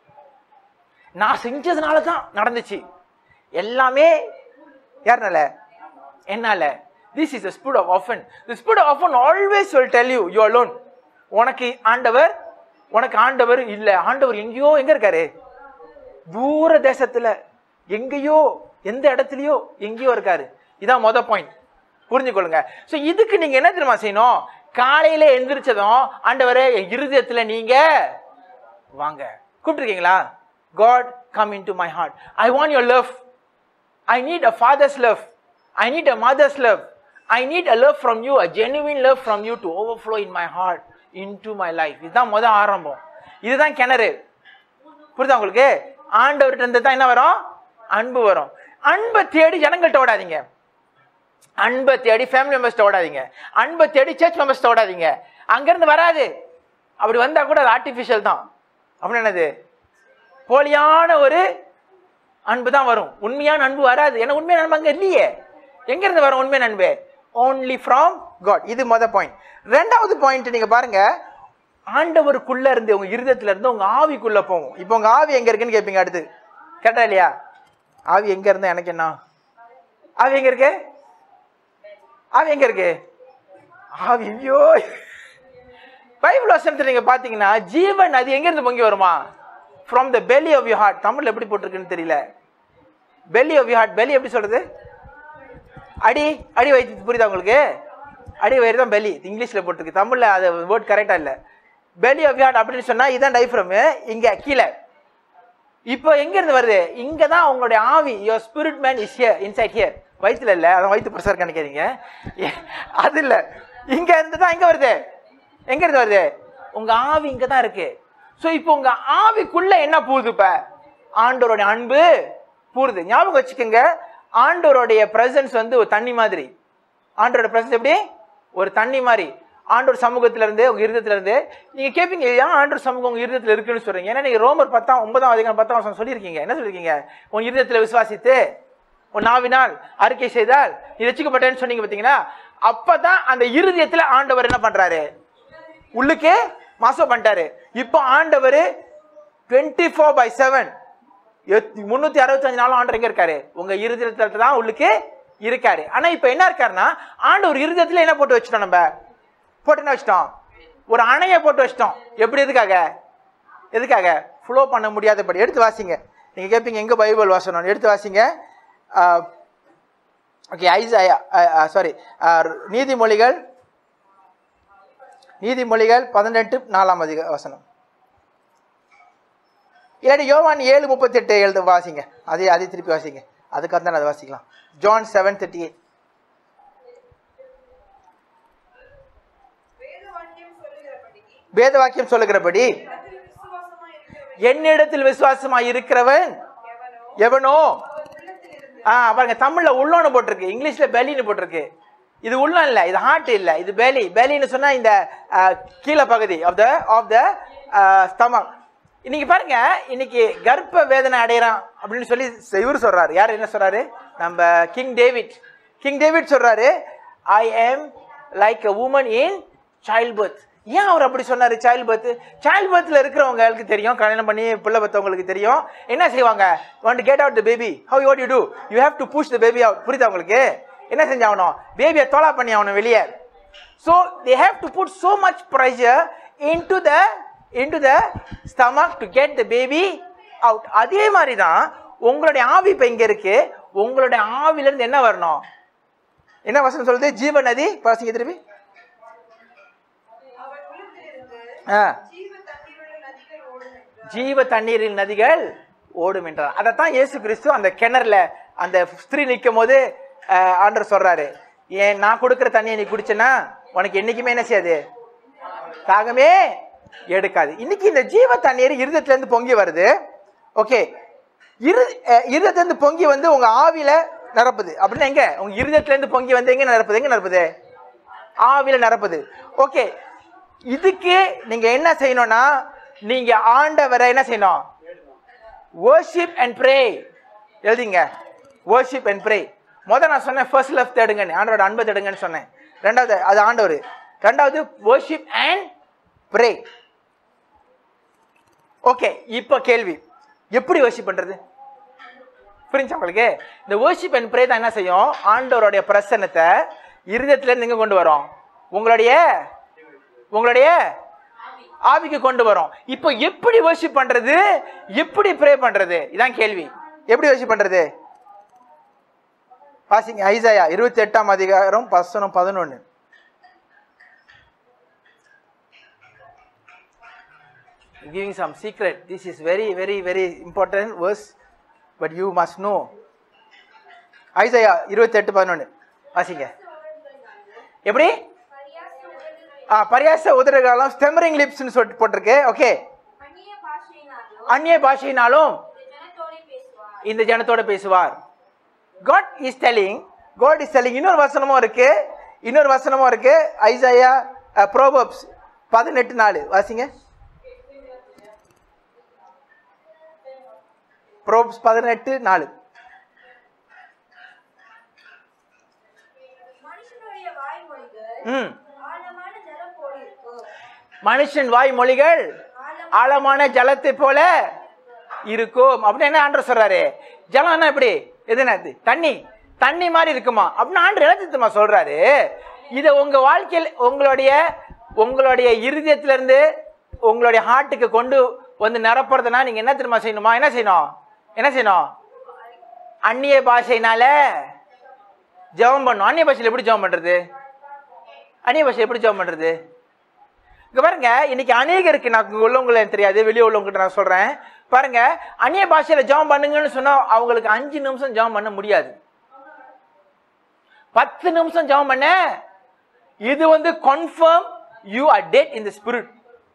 நான் செஞ்சதுனால தான் நடந்துச்சு எல்லாமே யாருனால என்னால this is speed of often the speed of often always will tell you you alone உனக்கு ஆண்டவர் உனக்கு ஆண்டவர் இல்ல ஆண்டவர் எங்கேயோ எங்க இருக்காரு தூர தேசத்துல எங்கேயோ எந்த இடத்துலயோ எங்கேயோ இருக்காரு இதான் மொத பாயிண்ட் புரிஞ்சுக்கொள்ளுங்க ஸோ இதுக்கு நீங்க என்ன தெரியுமா செய்யணும் காலையில எந்திரிச்சதும் ஆண்டவரே என் இருதயத்துல நீங்க வாங்க கூப்பிட்டுருக்கீங்களா God come in to my heart I want your love I need a father's love I need a mother's love I need a love from you a genuine love from you to overflow in my heart in to my life இதுதான் முத ஆரம்பம் இதுதான் கிணறு புரியுதா உங்களுக்கு ஆண்டவர்கிட்ட இருந்து தான் என்ன வரும் அன்பு வரும் அன்பை தேடி ஜனங்கள்ட்ட ஓடாதீங்க அன்பை தேடி ஃபேமிலி மெம்பர்ஸ்ட்ட ஓடாதீங்க அன்பை தேடி சர்ச் மெம்பர்ஸ்ட்ட ஓடாதீங்க அங்கிருந்து வராது அப்படி வந்தா கூட அது ஆர்டிஃபிஷியல் தான் அப்படின்னு என்னது போலியான ஒரு அன்பு தான் வரும் உண்மையான அன்பு வராது ஏன்னா உண்மையான அன்பு அங்க இல்லையே எங்க இருந்து வரும் உண்மையான அன்பு ஓன்லி ஃப்ரம் காட் இது மொத பாயிண்ட் ரெண்டாவது பாயிண்ட் நீங்க பாருங்க ஆண்டவருக்குள்ள இருந்து உங்க இருதயத்துல இருந்து உங்க ஆவிக்குள்ள போகும் இப்போ உங்க ஆவி எங்க இருக்குன்னு கேட்பீங்க அடுத்து கேட்டா இல்லையா ஆவி எங்க இருந்தா எனக்கு என்ன ஆவி எங்க இருக்கு ஆவி எங்க இருக்கு ஆவி ஐயோ பைபிள் வசனத்துல நீங்க பாத்தீங்கன்னா ஜீவ நதி எங்க இருந்து பொங்கி வருமா from the belly of your heart தமிழ்ல எப்படி போட்டிருக்குன்னு தெரியல belly of your heart belly எப்படி சொல்றது அடி அடி வயிற்று புரியுதா உங்களுக்கு அடி வயிறு தான் belly இங்கிலீஷ்ல போட்டிருக்கு தமிழ்ல அது வேர்ட் கரெக்டா இல்ல belly of your heart அப்படின்னு சொன்னா இதான் டைஃப்ரம் இங்க கீழே இப்போ எங்க இருந்து வருது இங்க தான் உங்களுடைய ஆவி your spirit man is here inside here வயித்துல இல்ல அதான் வயிற்று பிரசா இருக்கான்னு நினைக்கிறீங்க ஏ- அது இல்ல இங்க இருந்து தான் எங்க வருது எங்க இருந்து வருது உங்க ஆவி இங்க தான் இருக்கு சோ இப்போ உங்க ஆவிக்குள்ள என்ன போகுது இப்ப ஆண்டவருடைய அன்பு பூருது ஞாபகம் வச்சுக்கோங்க ஆண்டவருடைய பிரசன்ஸ் வந்து ஒரு தண்ணி மாதிரி ஆண்டவரோட பிரசன்ஸ் எப்படி ஒரு தண்ணி மாதிரி ஆண்டவர் சமூகத்துல இருந்து உங்க இருதயத்துல இருந்து நீங்க கேட்பீங்க ஏன் ஆண்டவர் சமூகம் உங்க இருதயத்துல இருக்குன்னு சொல்றீங்க ஏன்னா நீங்க ரோமர் பத்தாம் ஒன்பதாம் அதிகாரம் பத்தாம் வருஷம் சொல்லியிருக்கீங்க என்ன சொல்லியிருக்கீங்க உன் இருதயத்துல விசுவாசித்து உன் நாவினால் அறிக்கை செய்தால் நீ ரசிக்கப்பட்டேன்னு சொன்னீங்க பார்த்தீங்களா அப்பதான் அந்த இருதயத்துல ஆண்டவர் என்ன பண்றாரு உள்ளுக்கே மாசம் பண்ணிட்டாரு இப்போ ஆண்டவர் டுவெண்ட்டி ஃபோர் பை செவன் முன்னூத்தி அறுபத்தஞ்சு நாளும் ஆண்டவர் எங்க இருக்காரு உங்க இருதயத்துல தான் உள்ளுக்கு இருக்காரு ஆனா இப்ப என்ன இருக்காருன்னா ஆண்டவர் இருதயத்துல என்ன போட்டு வச்சிட்டோம் நம்ம போட்டு என்ன வச்சிட்டோம் ஒரு அணையை போட்டு வச்சிட்டோம் எப்படி எதுக்காக எதுக்காக ஃப்ளோ பண்ண முடியாதபடி எடுத்து வாசிங்க நீங்க கேட்பீங்க எங்க பைபிள் வாசனம் எடுத்து வாசிங்க ஓகே ஐசாயா சாரி நீதிமொழிகள் நீதிமொழிகள் பதினெட்டு நாலாம் அதிக வசனம் இல்லாட்டி யோவான் ஏழு முப்பத்தெட்டு எழுத வாசிங்க அதே அதே திருப்பி வாசிங்க அதுக்காக தான் அதை வாசிக்கலாம் ஜான் செவன் தேர்ட்டி எயிட் வேத வாக்கியம் சொல்லுகிறபடி என்னிடத்தில் விசுவாசமா இருக்கிறவன் எவனோ ஆ பாருங்க தமிழ்ல உள்ளோன்னு போட்டிருக்கு இங்கிலீஷ்ல பெலின்னு போட்டிருக்கு இது உள்ளம் இல்ல இது ஹார்ட் இல்ல இது பெலி பெலின்னு சொன்னா இந்த ஆ, கீழே பகுதி of the of the stomach இன்னைக்கு பாருங்க இன்னைக்கு கர்ப்ப வேதனை அடையறான் அப்படின்னு சொல்லி இவர் சொல்றாரு யார் என்ன சொல்றாரு நம்ம கிங் டேவிட் கிங் டேவிட் சொல்றாரு I am like a woman in childbirth ஏன் அவர் அப்படி சொன்னாரு சைல்ட் பர்த் சைல்ட் பர்த்ல இருக்கிறவங்களுக்கு தெரியும் கல்யாணம் பண்ணி பிள்ளை பத்தவங்களுக்கு தெரியும் என்ன செய்வாங்க want to get out the baby how what you do you have to push the baby out புரியுதா உங்களுக்கு என்ன செஞ்சாகணும் பேபியை தோலா பண்ணி ஆகணும் வெளியே so they have to put so much pressure into the into the stomach to get the baby out அதே மாதிரி தான் உங்களுடைய ஆவி இப்ப இங்க இருக்கு உங்களுடைய ஆவில இருந்து என்ன வரணும் என்ன வசனம் சொல்லுது ஜீவ நதி பாசிங்க திருப்பி ஆ ஜீவ தண்ணீரில் நதிகள் ஓடும் என்றார் அதைத்தான் இயேசு கிறிஸ்து அந்த கிணறுல அந்த ஸ்திரீ நிற்கும் போது அஹ், ஆண்டவர் சொல்றாரு ஏன் நான் கொடுக்குற தண்ணியை நீ குடிச்சேன்னா உனக்கு என்னைக்குமே என்ன செய்யாது தாகமே எடுக்காது இன்னைக்கு இந்த ஜீவ தண்ணீர் இருதயத்துல இருந்து பொங்கி வருது ஓகே இரு அஹ், இருதயத்துல இருந்து பொங்கி வந்து உங்க ஆவியில நிரப்புது அப்படின்னா எங்க உங்க இருதயத்துல இருந்து பொங்கி வந்து எங்க நிரப்புது எங்க நிரப்புது ஆவியில நிரப்புது ஓகே இதுக்கு நீங்க என்ன செய்யணும்னா நீங்க ஆண்டவரை என்ன செய்யணும் worship and pray எழுதிங்க worship and pray முத நான் சொன்னேன் ஃபர்ஸ்ட் லெஃப்ட் தேடுங்கன்னு ஆண்டவரோட அன்பை தேடுங்கன்னு சொன்னேன் ரெண்டாவது அது ஆண்டவர் ரெண்டாவது worship and pray ஓகே இப்போ கேள்வி எப்படி worship பண்றது புரிஞ்சா உங்களுக்கு இந்த worship and pray தான் என்ன செய்யும் ஆண்டவருடைய பிரசன்னத்தை இருதயத்துல இருந்து எங்க கொண்டு வரும் உங்களுடைய உங்களுடைய ஆவிக்கு கொண்டு வரும் இப்போ எப்படி worship பண்றது எப்படி ப்ரே பண்றது இதான் கேள்வி எப்படி worship பண்றது வாசிங்க ஐசாயா இருபத்தி எட்டாம் அதிகாரம் வசனம் பதினொன்னு giving some secret this is very very very important verse but you must know Isaiah இருபத்தி எட்டு பதினொன்னு வாசிங்க எப்படி ஆ பரியாச உதடுகாலம் ஸ்டெமரிங் லிப்ஸ்னு சொல்லிட்டு போட்டிருக்கு ஓகே அந்நிய பாஷையினாலோ அந்நிய பாஷையினாலும் இந்த ஜனத்தோடே பேசுவார் இந்த ஜனத்தோட பேசுவார் God is telling God is telling இன்னொரு வசனமும் இருக்கு இன்னொரு வசனமும் இருக்கு ஐசாயா ப்ரோபப்ஸ் பதினெட்டு நாலு வாசிங்க ப்ரோப்ஸ் பதினெட்டு நாலு மனுஷனுடைய வாய்மொழிகள் ம் ஆழமான ஜலம் போல் இருக்கும் மனுஷன் வாய் மொழிகள் ஆழமான ஜலத்தை போல இருக்கும் அப்படின்னு என்ன ஆண்டர் சொல்றாரு ஜலம்னா எப்படி எது என்னது தண்ணி தண்ணி மாதிரி இருக்குமா அப்படின்னு ஆண்டர் எழுத்துமா சொல்றாரு இதை உங்க வாழ்க்கையில் உங்களுடைய உங்களுடைய இருதயத்துல இருந்து உங்களுடைய ஹார்ட்டுக்கு கொண்டு வந்து நிரப்புறதுனா நீங்க என்ன தெரியுமா செய்யணுமா என்ன செய்யணும் என்ன செய்யணும் அந்நிய பாஷைனால ஜெபம் பண்ணும் அந்நிய பாஷையில் எப்படி ஜெபம் பண்றது அந்நிய பாஷை எப்படி ஜெபம் பண்றது இங்க பாருங்க இன்னைக்கு அநேகருக்கு நான் இங்க உள்ளவங்கள எனக்கு தெரியாது வெளியே உள்ளவங்ககிட்ட நான் சொல்றேன் பாருங்க அந்நிய பாஷையில ஜெபம் பண்ணுங்கன்னு சொன்னா அவங்களுக்கு அஞ்சு நிமிஷம் ஜெபம் பண்ண முடியாது பத்து நிமிஷம் ஜெபம் பண்ண இது வந்து confirm you are dead in the spirit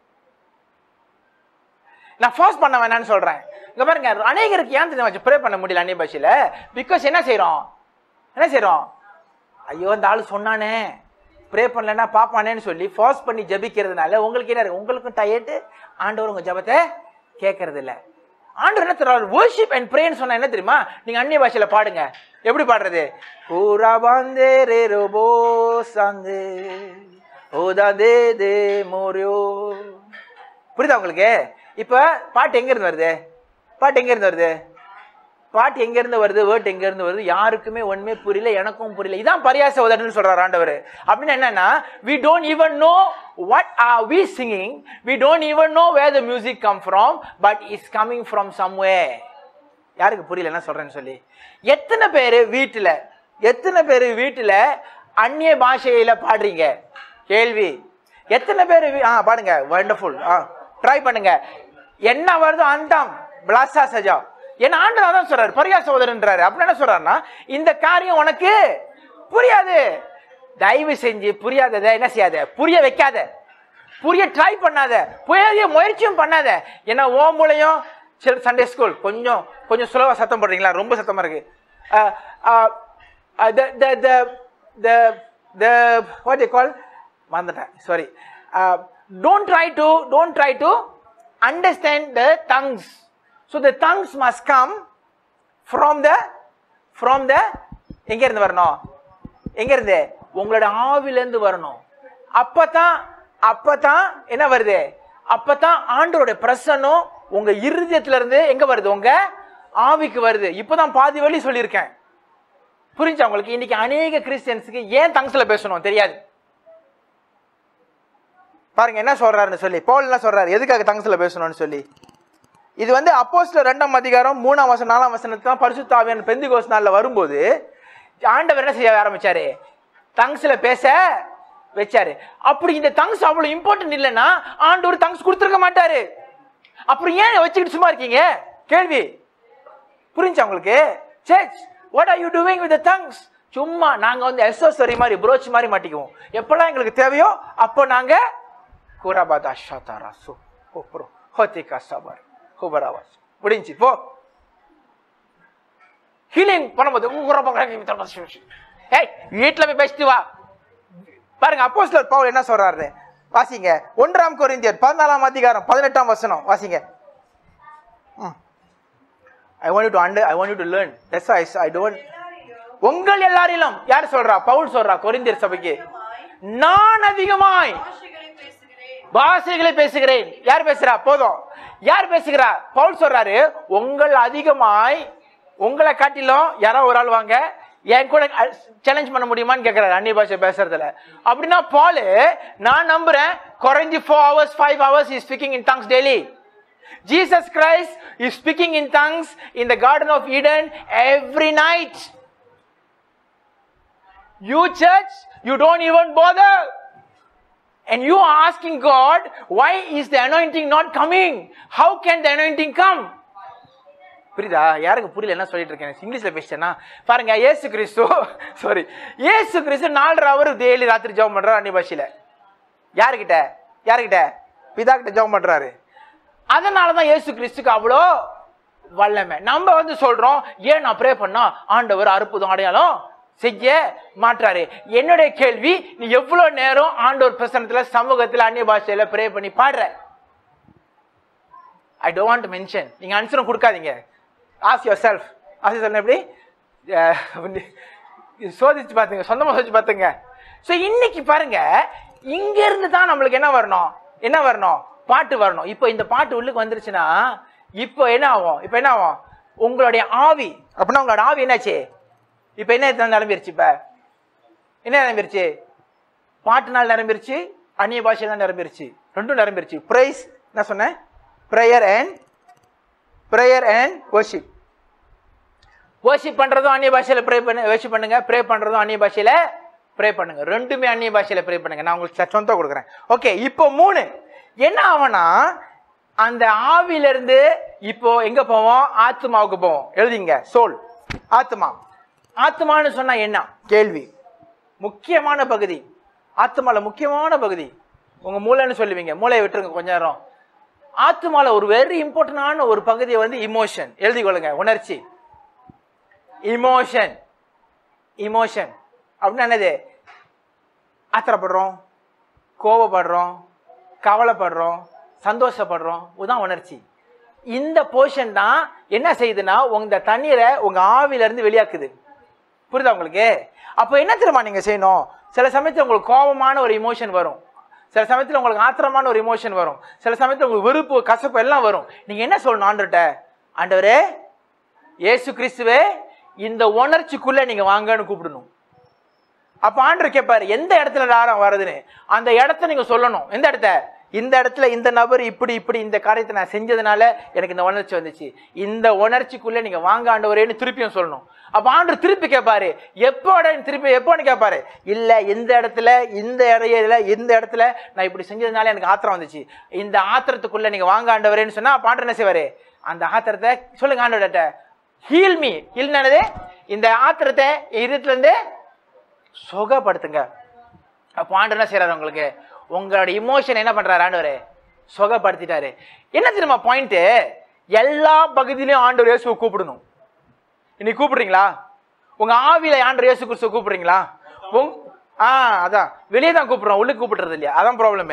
நான் ஃபோர்ஸ் பண்ண வேணாம்னு சொல்றேன் இங்க பாருங்க அநேகருக்கு ஏன் தெரியும் ப்ரே பண்ண முடியல அந்நிய பாஷையில பிகாஸ் என்ன செய்றோம் என்ன செய்றோம் ஐயோ இந்த ஆளு சொன்னானே ப்ரே பண்ணலன்னா பாப்பானேன்னு சொல்லி ஃபோர்ஸ் பண்ணி ஜபிக்கிறதுனால உங்களுக்கு என்ன இருக்கு? உங்களுக்கும் டயர்டு ஆண்டவர் உங்க ஜபத்தை கேட்கறது இல்ல ஆண்டவர் என்ன தர்றாரு worship அண்ட் ப்ரேன்னு சொன்னா என்ன தெரியுமா நீங்க அந்நிய பாஷையில பாடுங்க எப்படி பாடுறது பூரா பாந்தே ரே ரோபோ சாந்தே ஓதா தே தே மோரியோ புரியுதா உங்களுக்கு இப்ப பாட்டு எங்க இருந்து வருது பாட்டு எங்க இருந்து வருது பாட்டு எங்க இருந்து வருது வேர்ட் எங்க இருந்து வருது யாருக்குமே ஒண்ணுமே புரியல எனக்கும் புரியல இதான் பரியாச உதடுன்னு சொல்றாரு ஆண்டவர் அப்படின்னு என்னன்னா we don't even know what are we singing we don't even know where the music come from but it's coming from somewhere யாருக்கு புரியல என்ன சொல்றேன்னு சொல்லி எத்தனை பேர் வீட்டுல எத்தனை பேர் வீட்டுல அந்நிய பாஷையில பாடுறீங்க கேள்வி எத்தனை பேர் ஆ பாடுங்க வண்டர்ஃபுல் ஆ ட்ரை பண்ணுங்க என்ன வருதோ அந்தம் பிளாசா சஜா ஏன்னா ஆண்டவர் தான் சொல்றாரு பரியா சகோதரன்றாரு அப்படி என்ன சொல்றாருன்னா இந்த காரியம் உனக்கு புரியாது தயவு செஞ்சு புரியாததை என்ன செய்யாத புரிய வைக்காத புரிய ட்ரை பண்ணாத புரிய முயற்சியும் பண்ணாத ஏன்னா ஓ மூலையும் சரி சண்டே ஸ்கூல் கொஞ்சம் கொஞ்சம் சுலவா சத்தம் போடுறீங்களா ரொம்ப சத்தமா இருக்கு ah, ah, ah, the the the the the what they call மறந்துட்டேன் sorry don't try to don't try to understand the tongues so the tongues must come from the from the எங்க இருந்து வரணும் எங்க இருந்து உங்களோட ஆவில இருந்து வரணும் அப்பதான் அப்பதான் என்ன வருது அப்பதான் ஆண்டவருடைய பிரசன்னம் உங்க இருதயத்துல இருந்து எங்க வருது உங்க ஆவிக்கு வருது இப்பதான் பாதி வழி சொல்லியிருக்கேன் புரிஞ்சா உங்களுக்கு இன்னைக்கு அநேக கிறிஸ்டியன்ஸுக்கு ஏன் தங்ஸ்ல பேசணும் தெரியாது பாருங்க என்ன சொல்றாருன்னு சொல்லி பவுல் என்ன சொல்றாரு எதுக்காக தங்ஸ்ல பேசணும்னு சொல்லி இது வந்து அப்போஸ்ல ரெண்டாம் அதிகாரம் மூணாம் வசனம் நாலாம் வசனத்துல தான் பரிசுத்தாவியன் பெந்திகோஸ் நாள்ல வரும்போது ஆண்டவர் என்ன செய்ய ஆரம்பிச்சாரு தங்ஸ்ல பேச வச்சாரு அப்படி இந்த தங்ஸ் அவ்வளவு இம்பார்ட்டன்ட் இல்லைன்னா ஆண்டவர் தங்ஸ் கொடுத்துருக்க மாட்டாரு அப்புறம் ஏன் வச்சுக்கிட்டு சும்மா இருக்கீங்க கேள்வி புரிஞ்சா உங்களுக்கு church what are you doing with tongues சும்மா நாங்க வந்து எஸ்ஓசரி மாதிரி ப்ரோச் மாதிரி மாட்டிக்குவோம் எப்பெல்லாம் எங்களுக்கு தேவையோ அப்போ நாங்க கூராபாதா ஷாதாரா சு ஹோப்ரோ ஹோத்திகா சபர் ஹுபராவாஸ் முடிஞ்சு போ ஹீலிங் பண்ணும்போது ஏய் வீட்டில் போய் பேசிட்டு வா பாருங்க அப்போஸ்தலர் பவுல் என்ன சொல்றாரு வாசிங்க ஒன்றாம் கொரிந்தியர் பதினாலாம் அதிகாரம் பதினெட்டாம் வசனம் வாசிங்க I want you to under I want you to learn that's I I don't உங்கள் எல்லாரிலும் யார் சொல்றா பவுல் சொல்றா கொரிந்தியர் சபைக்கு நான் அதிகமாய் பாஷைகளை பேசுகிறேன் பாஷைகளை பேசுகிறேன் யார் பேசுறா போதும் யார் பேசுகிறா பவுல் சொல்றாரு உங்கள் அதிகமாய் உங்களை காட்டிலும் யாரோ ஒரு ஆள் வாங்க என் கூட சேலஞ்ச் பண்ண முடியுமான்னு கேட்கிறாரு அந்நிய பாஷை பேசுறதுல அப்படின்னா பால் நான் நம்புறேன் குறைஞ்சி four hours five hours is speaking in tongues daily Jesus Christ is speaking in tongues in the Garden of Eden every night. You church, you don't even bother. And you are asking God, why is the anointing not coming? How can the anointing come? புரியுதா யாருக்கு புரியல என்ன சொல்லிட்டு இருக்கேன் இங்கிலீஷ்ல பேசிட்டேன்னா பாருங்க ஏசு கிறிஸ்து சாரி ஏசு கிறிஸ்து நாலரை அவர் டெய்லி ராத்திரி ஜெபம் பண்றாரு அன்னி பாஷையில யாருக்கிட்ட யாருக்கிட்ட பிதா கிட்ட ஜெபம் பண்றாரு அதனால தான் இயேசு கிறிஸ்துக்கு அவ்வளோ வல்லமை நம்ம வந்து சொல்றோம் ஏன் நான் ப்ரே பண்ணா ஆண்டவர் அற்புதம் அடையாளம் செய்ய மாட்டாரு என்னுடைய கேள்வி நீ எவ்வளவு நேரம் ஆண்டவர் பிரசனத்துல சமூகத்துல அந்நிய பாஷையில ப்ரே பண்ணி பாடுற ஐ டோன்ட் வாண்ட் மென்ஷன் நீங்க ஆன்சரும் கொடுக்காதீங்க ask yourself ask your எப்படி அஹ், இது சோதிச்சு பார்த்துங்க சொந்தமா சோதிச்சு பார்த்துங்க ஸோ இன்னைக்கு பாருங்க இங்க இருந்து தான் நம்மளுக்கு என்ன வரணும் என்ன வரணும் பாட்டு வரணும் இப்போ இந்த பாட்டு உள்ளுக்கு வந்துருச்சுன்னா இப்போ என்ன ஆகும் இப்போ என்ன ஆகும் உங்களுடைய ஆவி அப்படின்னா உங்களோட ஆவி என்னாச்சு இப்போ என்ன நிரம்பிருச்சு இப்போ என்ன நிரம்பிருச்சு பாட்டுனால் நிரம்பிருச்சு அந்நிய பாஷையினால் நிரம்பிருச்சு ரெண்டும் நிரம்பிருச்சு ப்ரைஸ் என்ன சொன்னேன் prayer and prayer and worship worship பண்றதும் அந்நிய பாஷையில ப்ரே பண்ணு worship பண்ணுங்க ப்ரே பண்றதும் அந்நிய பாஷையில ப்ரே பண்ணுங்க ரெண்டுமே அந்நிய பாஷையில ப்ரே பண்ணுங்க நான் உங்களுக்கு ச- சொந்தம் கொடுக்குறேன் ஓகே இப்போ மூணு என்ன ஆகும்னா அந்த ஆவில இருந்து இப்போ எங்க போவோம் ஆத்மாவுக்கு போவோம் எழுதிங்க சோல் ஆத்மா ஆத்மான்னு சொன்னா என்ன கேள்வி முக்கியமான பகுதி ஆத்மால முக்கியமான பகுதி உங்க மூளைன்னு சொல்லுவீங்க மூளையை விட்டுருங்க கொஞ்ச நேரம் ஆத்மால ஒரு வெரி இம்பார்ட்டன்டான ஒரு பகுதியை வந்து இமோஷன் எழுதி கொள்ளுங்க உணர்ச்சி இமோஷன் இமோஷன் அப்படின்னா என்னது ஆத்திரப்படுறோம் கோபப்படுறோம் கவலைப்படுறோம் சந்தோஷப்படுறோம் இதுதான் உணர்ச்சி இந்த போர்ஷன் தான் என்ன செய்யுதுன்னா உங்க தண்ணீரை உங்க ஆவில இருந்து வெளியாக்குது புரியுதா உங்களுக்கு அப்போ என்ன தெரியுமா நீங்க செய்யணும் சில சமயத்துல உங்களுக்கு கோபமான ஒரு இமோஷன் வரும் சில சமயத்துல உங்களுக்கு ஆத்திரமான ஒரு இமோஷன் வரும் சில சமயத்துல உங்களுக்கு வெறுப்பு கசப்பு எல்லாம் வரும் நீங்க என்ன சொல்லணும் ஆண்டவர்கிட்ட ஆண்டவரே இயேசு கிறிஸ்துவே இந்த உணர்ச்சிக்குள்ள நீங்க வாங்கன்னு கூப்பிடணும் அப்ப ஆண்டவர் கேட்பாரு எந்த இடத்துல தாரம் வருதுன்னு அந்த இடத்த நீங்க சொல்லணும் எந்த இடத்த இந்த இடத்துல இந்த நபர் இப்படி இப்படி இந்த காரியத்தை நான் செஞ்சதுனால எனக்கு இந்த உணர்ச்சி வந்துச்சு இந்த உணர்ச்சிக்குள்ள நீங்க வாங்க ஆண்டவரேன்னு திருப்பியும் சொல்லணும் அப்ப ஆண்டவர் திருப்பி கேட்பாரு எப்போட திருப்பி எப்போன்னு கேட்பாரு இல்ல இந்த இடத்துல இந்த இடையில இந்த இடத்துல நான் இப்படி செஞ்சதுனால எனக்கு ஆத்திரம் வந்துச்சு இந்த ஆத்திரத்துக்குள்ள நீங்க வாங்க ஆண்டவரேன்னு சொன்னா அப்ப ஆண்டவர் என்ன செய்வாரு அந்த ஆத்திரத்தை சொல்லுங்க ஆண்டவர்கிட்ட ஹீல் மீ ஹீல்னது இந்த ஆத்திரத்தை இருத்துல இருந்து சுகப்படுத்துங்க அப்போ ஆண்டு என்ன செய்யறாரு உங்களுக்கு உங்களோட இமோஷன் என்ன பண்றாரு ஆண்டவர் சுகப்படுத்திட்டாரு என்ன தெரியுமா பாயிண்ட் எல்லா பகுதியிலையும் ஆண்டவர் இயேசுவை கூப்பிடணும் இன்னைக்கு கூப்பிடுறீங்களா உங்க ஆவியில ஆண்டவர் இயேசு கிறிஸ்துவ கூப்பிடுறீங்களா உங் ஆ அதான் வெளியே தான் கூப்பிடுறோம் உள்ளே கூப்பிடுறது இல்லையா அதான் ப்ராப்ளமே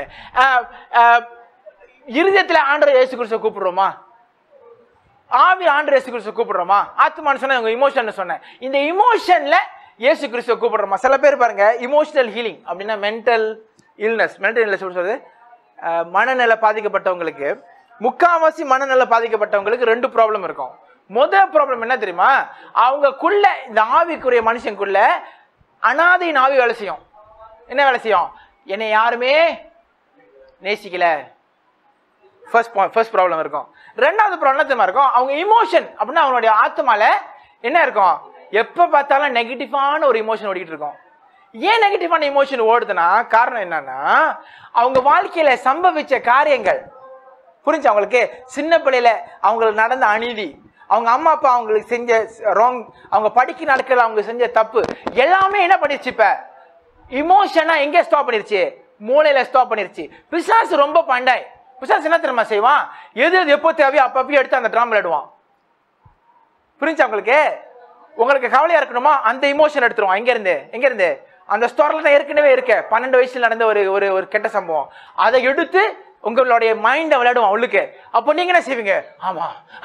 இருதயத்துல ஆண்டவர் இயேசு கிறிஸ்துவ கூப்பிடுறோமா ஆவி ஆண்டு இயேசு கிறிஸ்துவ கூப்பிடுறோமா ஆத்மான்னு சொன்னா உங்க இமோஷன் சொன்னேன் இந்த இமோஷன்ல இயேசு கிறிஸ்துவ கூப்பிடுறோமா சில பேர் பாருங்க இமோஷனல் ஹீலிங் அப்படின்னா மென்டல் இல்னஸ் மென்டல் இல்னஸ் சொல்றது அஹ், மனநல பாதிக்கப்பட்டவங்களுக்கு முக்காவாசி மனநல பாதிக்கப்பட்டவங்களுக்கு ரெண்டு ப்ராப்ளம் இருக்கும் முதல் ப்ராப்ளம் என்ன தெரியுமா அவங்கக்குள்ள இந்த ஆவிக்குரிய மனுஷனுக்குள்ள அனாதையின் ஆவி வேலை செய்யும் என்ன வேலை செய்யும் என்னை யாருமே நேசிக்கல ஃபர்ஸ்ட் ஃபர்ஸ்ட் ப்ராப்ளம் இருக்கும் ரெண்டாவது ப்ராப்ளம் என்ன தெரியுமா இருக்கும் அவங்க இமோஷன் அப்படின்னா அவங்களுடைய ஆத்மால என்ன இருக்கும் எப்போ பார்த்தாலும் நெகட்டிவான ஒரு இமோஷன் ஓடிக்கிட்டு இருக்கும் ஏன் நெகட்டிவான இமோஷன் ஓடுதுன்னா காரணம் என்னன்னா அவங்க வாழ்க்கையில சம்பவிச்ச காரியங்கள் புரிஞ்சு அவங்களுக்கு சின்ன பிள்ளையில அவங்களுக்கு நடந்த அநீதி அவங்க அம்மா அப்பா அவங்களுக்கு செஞ்ச ராங் அவங்க படிக்க நாட்கள் அவங்க செஞ்ச தப்பு எல்லாமே என்ன பண்ணிருச்சு இப்ப இமோஷனா எங்க ஸ்டாப் பண்ணிருச்சு மூளையில ஸ்டாப் பண்ணிருச்சு பிசாசு ரொம்ப பண்டாய் பிசாசு என்ன தெரியுமா செய்வான் எது எது எப்போ தேவையோ அப்பப்போ எடுத்து அந்த ட்ராமா விளையாடுவான் புரிஞ்சா உங்களுக்கு உங்களுக்கு கவலையா இருக்கணுமா அந்த இமோஷன் எடுத்துருவோம் எங்க இருந்து எங்க இருந்து அந்த ஸ்டோர்ல தான் ஏற்கனவே இருக்க பன்னெண்டு வயசுல நடந்த ஒரு ஒரு ஒரு கெட்ட சம்பவம் அதை எடுத்து உங்களுடைய மைண்டை விளையாடுவோம் அவளுக்கு அப்போ நீங்க என்ன செய்வீங்க ஆமா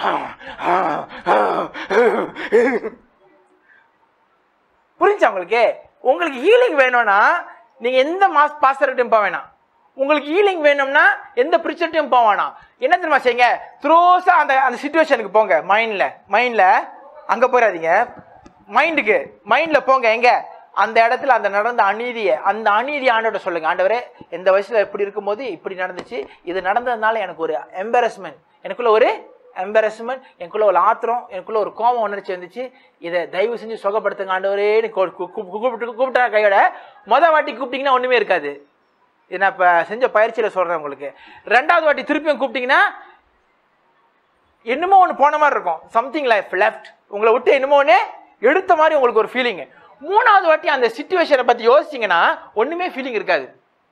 புரிஞ்சா உங்களுக்கு உங்களுக்கு ஹீலிங் வேணும்னா நீங்க எந்த மாஸ் பாஸ்டர்கிட்டையும் போக வேணாம் உங்களுக்கு ஹீலிங் வேணும்னா எந்த பிரிச்சர்ட்டையும் போக வேணாம் என்ன தெரியுமா செய்யுங்க த்ரோஸா அந்த அந்த சுச்சுவேஷனுக்கு போங்க மைண்ட்ல மைண்ட்ல அங்க போயிடாதீங்க மைண்டுக்கு மைண்ட்ல போங்க எங்க அந்த இடத்துல அந்த நடந்த அநீதியை அந்த அநீதி ஆண்டோட சொல்லுங்க ஆண்டவரே இந்த வயசுல இப்படி இருக்கும்போது இப்படி நடந்துச்சு இது நடந்ததுனால எனக்கு ஒரு எம்பரஸ்மெண்ட் எனக்குள்ள ஒரு எம்பரஸ்மெண்ட் எனக்குள்ள ஒரு ஆத்திரம் எனக்குள்ள ஒரு கோபம் உணர்ச்சி வந்துச்சு இதை தயவு செஞ்சு சுகப்படுத்துங்க ஆண்டவரேன்னு கூ- கூ- கூ- கூப்பிட்டு கூப்பிட்டா கையோட மொத வாட்டி கூப்பிட்டீங்கன்னா ஒண்ணுமே இருக்காது இது நான் இப்போ செஞ்ச பயிற்சியில சொல்றேன் உங்களுக்கு ரெண்டாவது வாட்டி திருப்பியும் கூப்பிட்டீங்கன்னா என்னமோ ஒன்று போன மாதிரி இருக்கும் சம்திங் லைஃப் லெஃப்ட் உங்களை விட்டு என்னமோ ஒன்று எடுத்த மாதிரி உங்களுக்கு ஒரு ஃபீலிங் மூணாவது வாட்டி அந்த சுச்சுவேஷனை பத்தி யோசிச்சீங்கன்னா ஒண்ணுமே ஃபீலிங் இருக்காது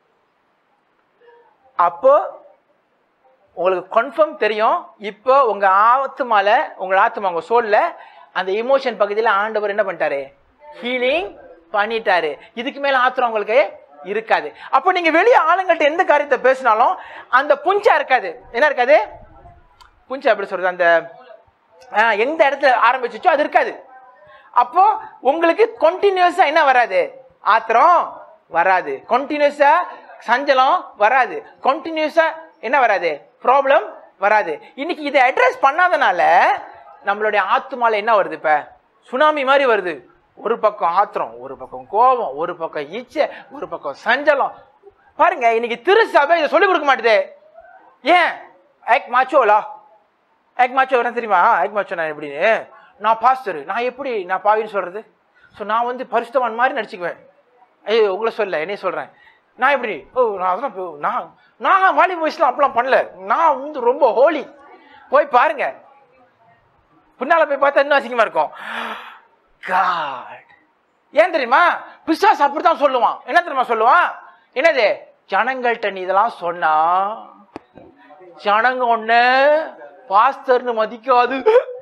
அப்போ உங்களுக்கு கன்ஃபார்ம் தெரியும் இப்போ உங்க ஆத்மால உங்க ஆத்மா உங்க சோல்ல அந்த இமோஷன் பகுதியில் ஆண்டவர் என்ன பண்ணிட்டாரு ஹீலிங் பண்ணிட்டாரு இதுக்கு மேல ஆத்திரம் உங்களுக்கு இருக்காது அப்போ நீங்க வெளியே ஆளுங்கள்ட்ட எந்த காரியத்தை பேசினாலும் அந்த புஞ்சா இருக்காது என்ன இருக்காது புஞ்சா எப்படி சொல்றது அந்த ஆ, எந்த இடத்துல ஆரம்பிச்சுச்சோ அது இருக்காது அப்போ உங்களுக்கு கண்டினியூஸா என்ன வராது ஆத்திரம் வராது கண்டினியூஸா சஞ்சலம் வராது கண்டினியூஸா என்ன வராது ப்ராப்ளம் வராது இன்னைக்கு இதை அட்ரஸ் பண்ணாதனால நம்மளுடைய ஆத்துமால என்ன வருது இப்ப சுனாமி மாதிரி வருது ஒரு பக்கம் ஆத்திரம் ஒரு பக்கம் கோபம் ஒரு பக்கம் ஈச்சை ஒரு பக்கம் சஞ்சலம் பாருங்க இன்னைக்கு திருசபை இதை சொல்லிக் கொடுக்க மாட்டுதே ஏன் ஏக் மாச்சோலா ஏக் மாச்சோ என்ன தெரியுமா ஏக் மாச்சோ நான் எப்படின்னு நான் பாஸ்டர் நான் எப்படி நான் பாவின்னு சொல்றது ஸோ நான் வந்து பரிசுத்தவான் மாதிரி நடிச்சுக்குவேன் ஐயோ உங்களை சொல்ல என்னைய சொல்றேன் நான் எப்படி ஓ நான் அதெல்லாம் போ- நான் நான் வாலி வயசுலாம் அப்பெல்லாம் பண்ணல நான் வந்து ரொம்ப ஹோலி போய் பாருங்க பின்னால போய் பார்த்தா இன்னும் அசிங்கமா இருக்கும் காட் ஏன் தெரியுமா பிசாஸ் அப்படித்தான் சொல்லுவான் என்ன தெரியுமா சொல்லுவான் என்னது ஜனங்கள்ட்ட நீ இதெல்லாம் சொன்னா ஜனங்க ஒண்ணு பாஸ்டர்னு மதிக்காது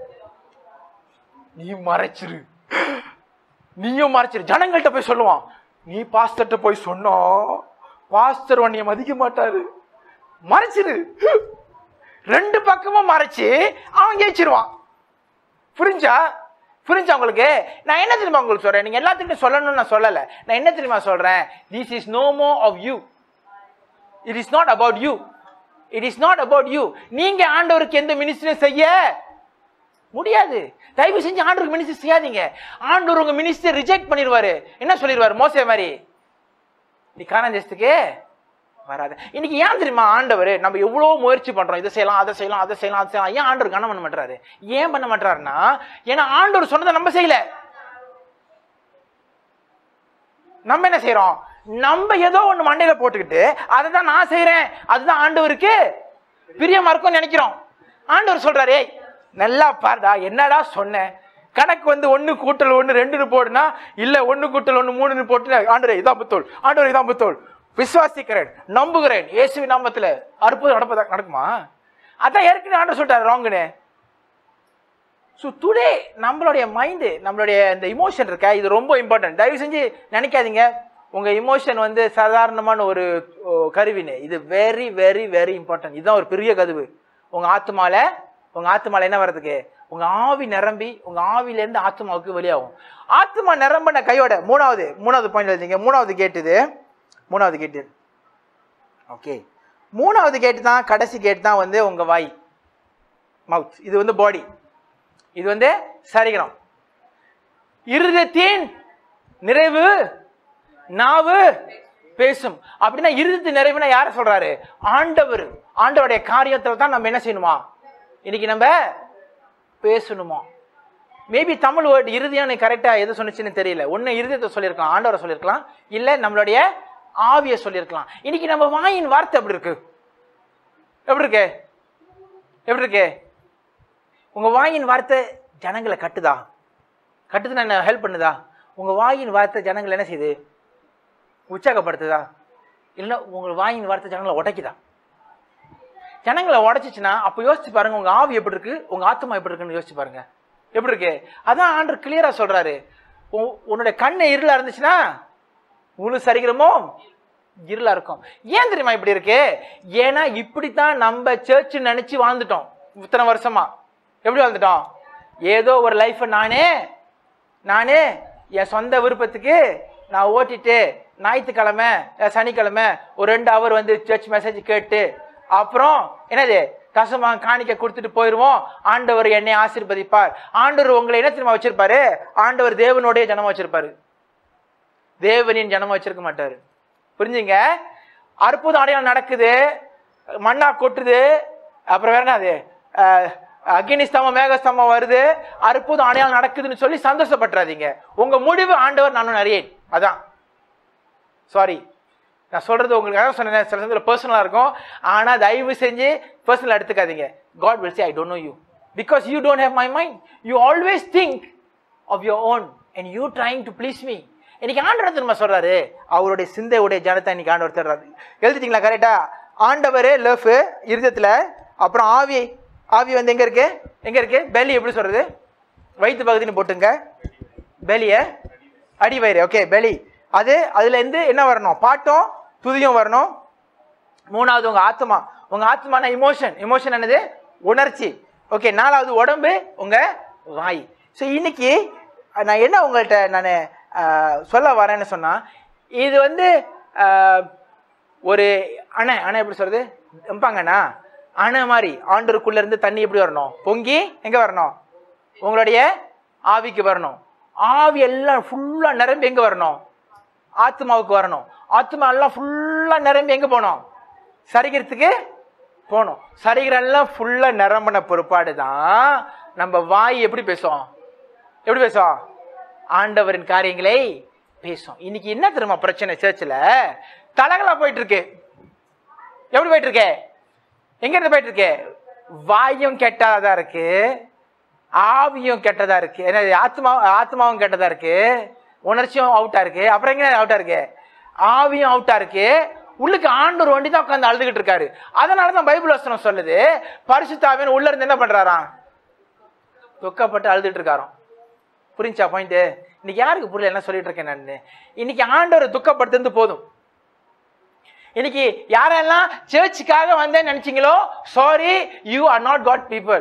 நீ மறைச்சிரு நீயும் மறைச்சிரு ஜனங்கள்ட்ட போய் சொல்லுவான் நீ பாஸ்டர்ட்ட போய் சொன்னா பாஸ்டர் உன்னைய மதிக்க மாட்டாரு மறைச்சிரு ரெண்டு பக்கமும் மறைச்சு அவன் ஜெயிச்சிருவான் புரிஞ்சா புரிஞ்சா உங்களுக்கு நான் என்ன தெரியுமா உங்களுக்கு சொல்றேன் நீங்க எல்லாத்துக்கிட்டும் சொல்லணும்னு நான் சொல்லல நான் என்ன தெரியுமா சொல்றேன் this is no more of you it is not about you it is not about you நீங்க ஆண்டவருக்கு எந்த மினிஸ்டரும் செய்ய முடியாது தயவு செஞ்சு ஆண்டவருக்கு மினிஸ்டர் செய்யாதீங்க ஆண்டவர் உங்க மினிஸ்டர் ரிஜெக்ட் பண்ணிடுவாரு என்ன சொல்லிடுவாரு மோசே மாதிரி நீ காரணம் தேசத்துக்கு வராது இன்னைக்கு ஏன் தெரியுமா ஆண்டவர் நம்ம எவ்வளவு முயற்சி பண்றோம் இதை செய்யலாம் அதை செய்யலாம் அதை செய்யலாம் அதை செய்யலாம் ஏன் ஆண்டவர் கனம் பண்ண மாட்டாரு ஏன் பண்ண மாட்டாருன்னா ஏன்னா ஆண்டவர் சொன்னதை நம்ம செய்யல நம்ம என்ன செய்யறோம் நம்ம ஏதோ ஒண்ணு மண்டையில போட்டுக்கிட்டு அதை தான் நான் செய்யறேன் அதுதான் ஆண்டவருக்கு பிரியமா இருக்கும்னு நினைக்கிறோம் ஆண்டவர் சொல்றாரு "ஏய், நல்லா பாருடா என்னடா சொன்னேன் கணக்கு வந்து ஒன்று கூட்டல் ஒன்று ரெண்டுன்னு போடுனா இல்லை ஒன்று கூட்டல் ஒன்று மூணுன்னு போட்டு ஆண்டவரே இதான் புத்தோல் ஆண்டவரே இதான் புத்தோல் விசுவாசிக்கிறேன் நம்புகிறேன் இயேசுவின் நாமத்தில் அற்புதம் நடப்பதா நடக்குமா அதான் ஏற்கனவே ஆண்டவர் சொல்லிட்டாரு ராங்குன்னு ஸோ டுடே நம்மளுடைய மைண்டு நம்மளுடைய இந்த இமோஷன் இருக்க இது ரொம்ப இம்பார்ட்டன்ட் தயவு செஞ்சு நினைக்காதீங்க உங்கள் இமோஷன் வந்து சாதாரணமான ஒரு ஓ, கருவின்னு இது வெரி வெரி வெரி இம்பார்ட்டன்ட் இதுதான் ஒரு பெரிய கதவு உங்கள் ஆத்மால உங்கள் ஆத்மால என்ன வர்றதுக்கு உங்கள் ஆவி நிரம்பி உங்கள் ஆவிலேருந்து ஆத்மாவுக்கு வெளியாகும் ஆத்மா நிரம்பின கையோட மூணாவது மூணாவது பாயிண்ட் எழுதிங்க மூணாவது கேட் இது மூணாவது கேட்டு ஓகே மூணாவது கேட்டு தான் கடைசி கேட் தான் வந்து உங்கள் வாய் மவுத் இது வந்து பாடி இது வந்து சரிகரம் இருதயத்தின் நிறைவு நாவு பேசும் அப்படின்னா இருதயத்தின் நிறைவுனா யார சொல்றாரு ஆண்டவர் ஆண்டவருடைய காரியத்துல தான் நம்ம என்ன செய்யணுமா இன்னைக்கு நம்ம பேசணுமா மேபி தமிழ் வேர்டு இறுதியான கரெக்டா எது சொன்னுச்சுன்னு தெரியல ஒன்னு இருதயத்தை சொல்லியிருக்கலாம் ஆண்டவரை சொல்லியிருக்கலாம் இல்ல நம்மளுடைய ஆவியை சொல்லியிருக்கலாம் இன்னைக்கு நம்ம வாயின் வார்த்தை எப்படி இருக்கு எப்படி இருக்கு எப்படி இருக்கு உங்க வாயின் வார்த்தை ஜனங்களை கட்டுதா கட்டுதுன்னா என்ன ஹெல்ப் பண்ணுதா உங்க வாயின் வார்த்தை ஜனங்களை என்ன செய்யுது உற்சாகப்படுத்துதா இல்லைன்னா உங்க வாயின் வார்த்தை ஜனங்களை உடைக்குதா ஜனங்களை உடைச்சிச்சுன்னா அப்போ யோசிச்சு பாருங்க உங்க ஆவி எப்படி இருக்கு உங்க ஆத்மா எப்படி இருக்குன்னு யோசிச்சு பாருங்க எப்படி இருக்கு அதான் ஆண்டர் கிளியரா சொல்றாரு உன்- உன்னுடைய கண்ணு இருளா இருந்துச்சுன்னா முழு சரிகிறமோ இருளா இருக்கும் ஏன் தெரியுமா இப்படி இருக்கு ஏன்னா இப்படித்தான் நம்ம சர்ச் நினைச்சு வாழ்ந்துட்டோம் இத்தனை வருஷமா எப்படி வாழ்ந்துட்டோம் ஏதோ ஒரு லைஃப் நானே நானே என் சொந்த விருப்பத்துக்கு நான் ஓட்டிட்டு ஞாயிற்றுக்கிழமை அஹ், சனிக்கிழமை ஒரு ரெண்டு ஹவர் வந்து சர்ச் மெசேஜ் கேட்டு அப்புறம் என்னது கசமா காணிக்க கொடுத்துட்டு போயிடுவோம் ஆண்டவர் என்னை ஆசீர்வதிப்பார் ஆண்டவர் உங்களை என்ன தெரியுமா வச்சிருப்பாரு ஆண்டவர் தேவனுடைய ஜனமா வச்சிருப்பாரு தேவனின் ஜனமா வச்சிருக்க மாட்டாரு புரிஞ்சுங்க அற்புதம் அடையாளம் நடக்குது மண்ணா கொட்டுது அப்புறம் வேற என்னது அஹ், அக்னி ஸ்தம்பம் மேகஸ்தம்பம் வருது அற்புதம் அடையாளம் நடக்குதுன்னு சொல்லி சந்தோஷப்பட்டுறாதீங்க உங்க முடிவு ஆண்டவர் நானும் அறியேன் அதான் சாரி நான் சொல்றது உங்களுக்கு அதான் சொன்னேன் சில சமயத்தில் பர்சனலாக இருக்கும் ஆனால் தயவு செஞ்சு பர்சனல் எடுத்துக்காதீங்க God will say I don't know you because you don't have my mind you always think of your own and you trying to please me இன்னைக்கு ஆண்டவர் திரும்ப சொல்றாரு அவருடைய சிந்தையுடைய ஜனத்தை இன்னைக்கு ஆண்டவர் தர்றாரு எழுதிட்டீங்களா கரெக்டா ஆண்டவர் லவ் இருதயத்தில் அப்புறம் ஆவி ஆவி வந்து எங்க இருக்கு எங்க இருக்கு பெலி எப்படி சொல்றது வயிற்று பகுதின்னு போட்டுங்க பெலிய அடி வயிறு ஓகே பெலி அது அதுல இருந்து என்ன வரணும் பாட்டும் துதியும் வரணும் மூணாவது உங்க ஆத்மா உங்க ஆத்மான இமோஷன் இமோஷன் என்னது உணர்ச்சி ஓகே நாலாவது உடம்பு உங்க வாய் ஸோ இன்னைக்கு நான் என்ன உங்கள்கிட்ட நான் சொல்ல வரேன்னு சொன்னா இது வந்து ஆஹ், ஒரு அணை அணை எப்படி சொல்றது எம்பாங்கண்ணா அணை மாதிரி ஆண்டருக்குள்ள இருந்து தண்ணி எப்படி வரணும் பொங்கி எங்க வரணும் உங்களுடைய ஆவிக்கு வரணும் ஆவி எல்லாம் ஃபுல்லா நிரம்பி எங்க வரணும் ஆத்மாவுக்கு வரணும் ஆத்மா எல்லாம் ஃபுல்லா நிரம்பி எங்க போகணும் சரிகிறதுக்கு போகணும் சரிகிரம் எல்லாம் ஃபுல்லா நிரம்பின பிற்பாடு தான் நம்ம வாய் எப்படி பேசும் எப்படி பேசும் ஆண்டவரின் காரியங்களை பேசும் இன்னைக்கு என்ன தெரியுமா பிரச்சனை சர்ச்சில் தலகளா போயிட்டு இருக்கு எப்படி போயிட்டு இருக்கு எங்க இருந்து போயிட்டு இருக்கு வாயும் கெட்டதா இருக்கு ஆவியும் கெட்டதா இருக்கு என்ன ஆத்மா ஆத்மாவும் கெட்டதா இருக்கு உணர்ச்சியும் அவுட்டா இருக்கு அப்புறம் எங்க அவுட்டா இருக்கு ஆவியும் அவுட்டா இருக்கு உள்ளுக்கு ஆண்டவர் வண்டி தான் உட்காந்து அழுதுகிட்டு இருக்காரு அதனால தான் பைபிள் வசனம் சொல்லுது பரிசுத்தாவின் உள்ள இருந்து என்ன பண்றாராம் துக்கப்பட்டு அழுதுட்டு இருக்காராம் புரிஞ்சா பாயிண்ட் இன்னைக்கு யாருக்கு புரியல என்ன சொல்லிட்டு இருக்கேன் நான் இன்னைக்கு ஆண்டவர் துக்கப்படுத்துறது போதும் இன்னைக்கு யாரெல்லாம் சர்ச்சுக்காக வந்தேன்னு நினைச்சீங்களோ sorry you are not God people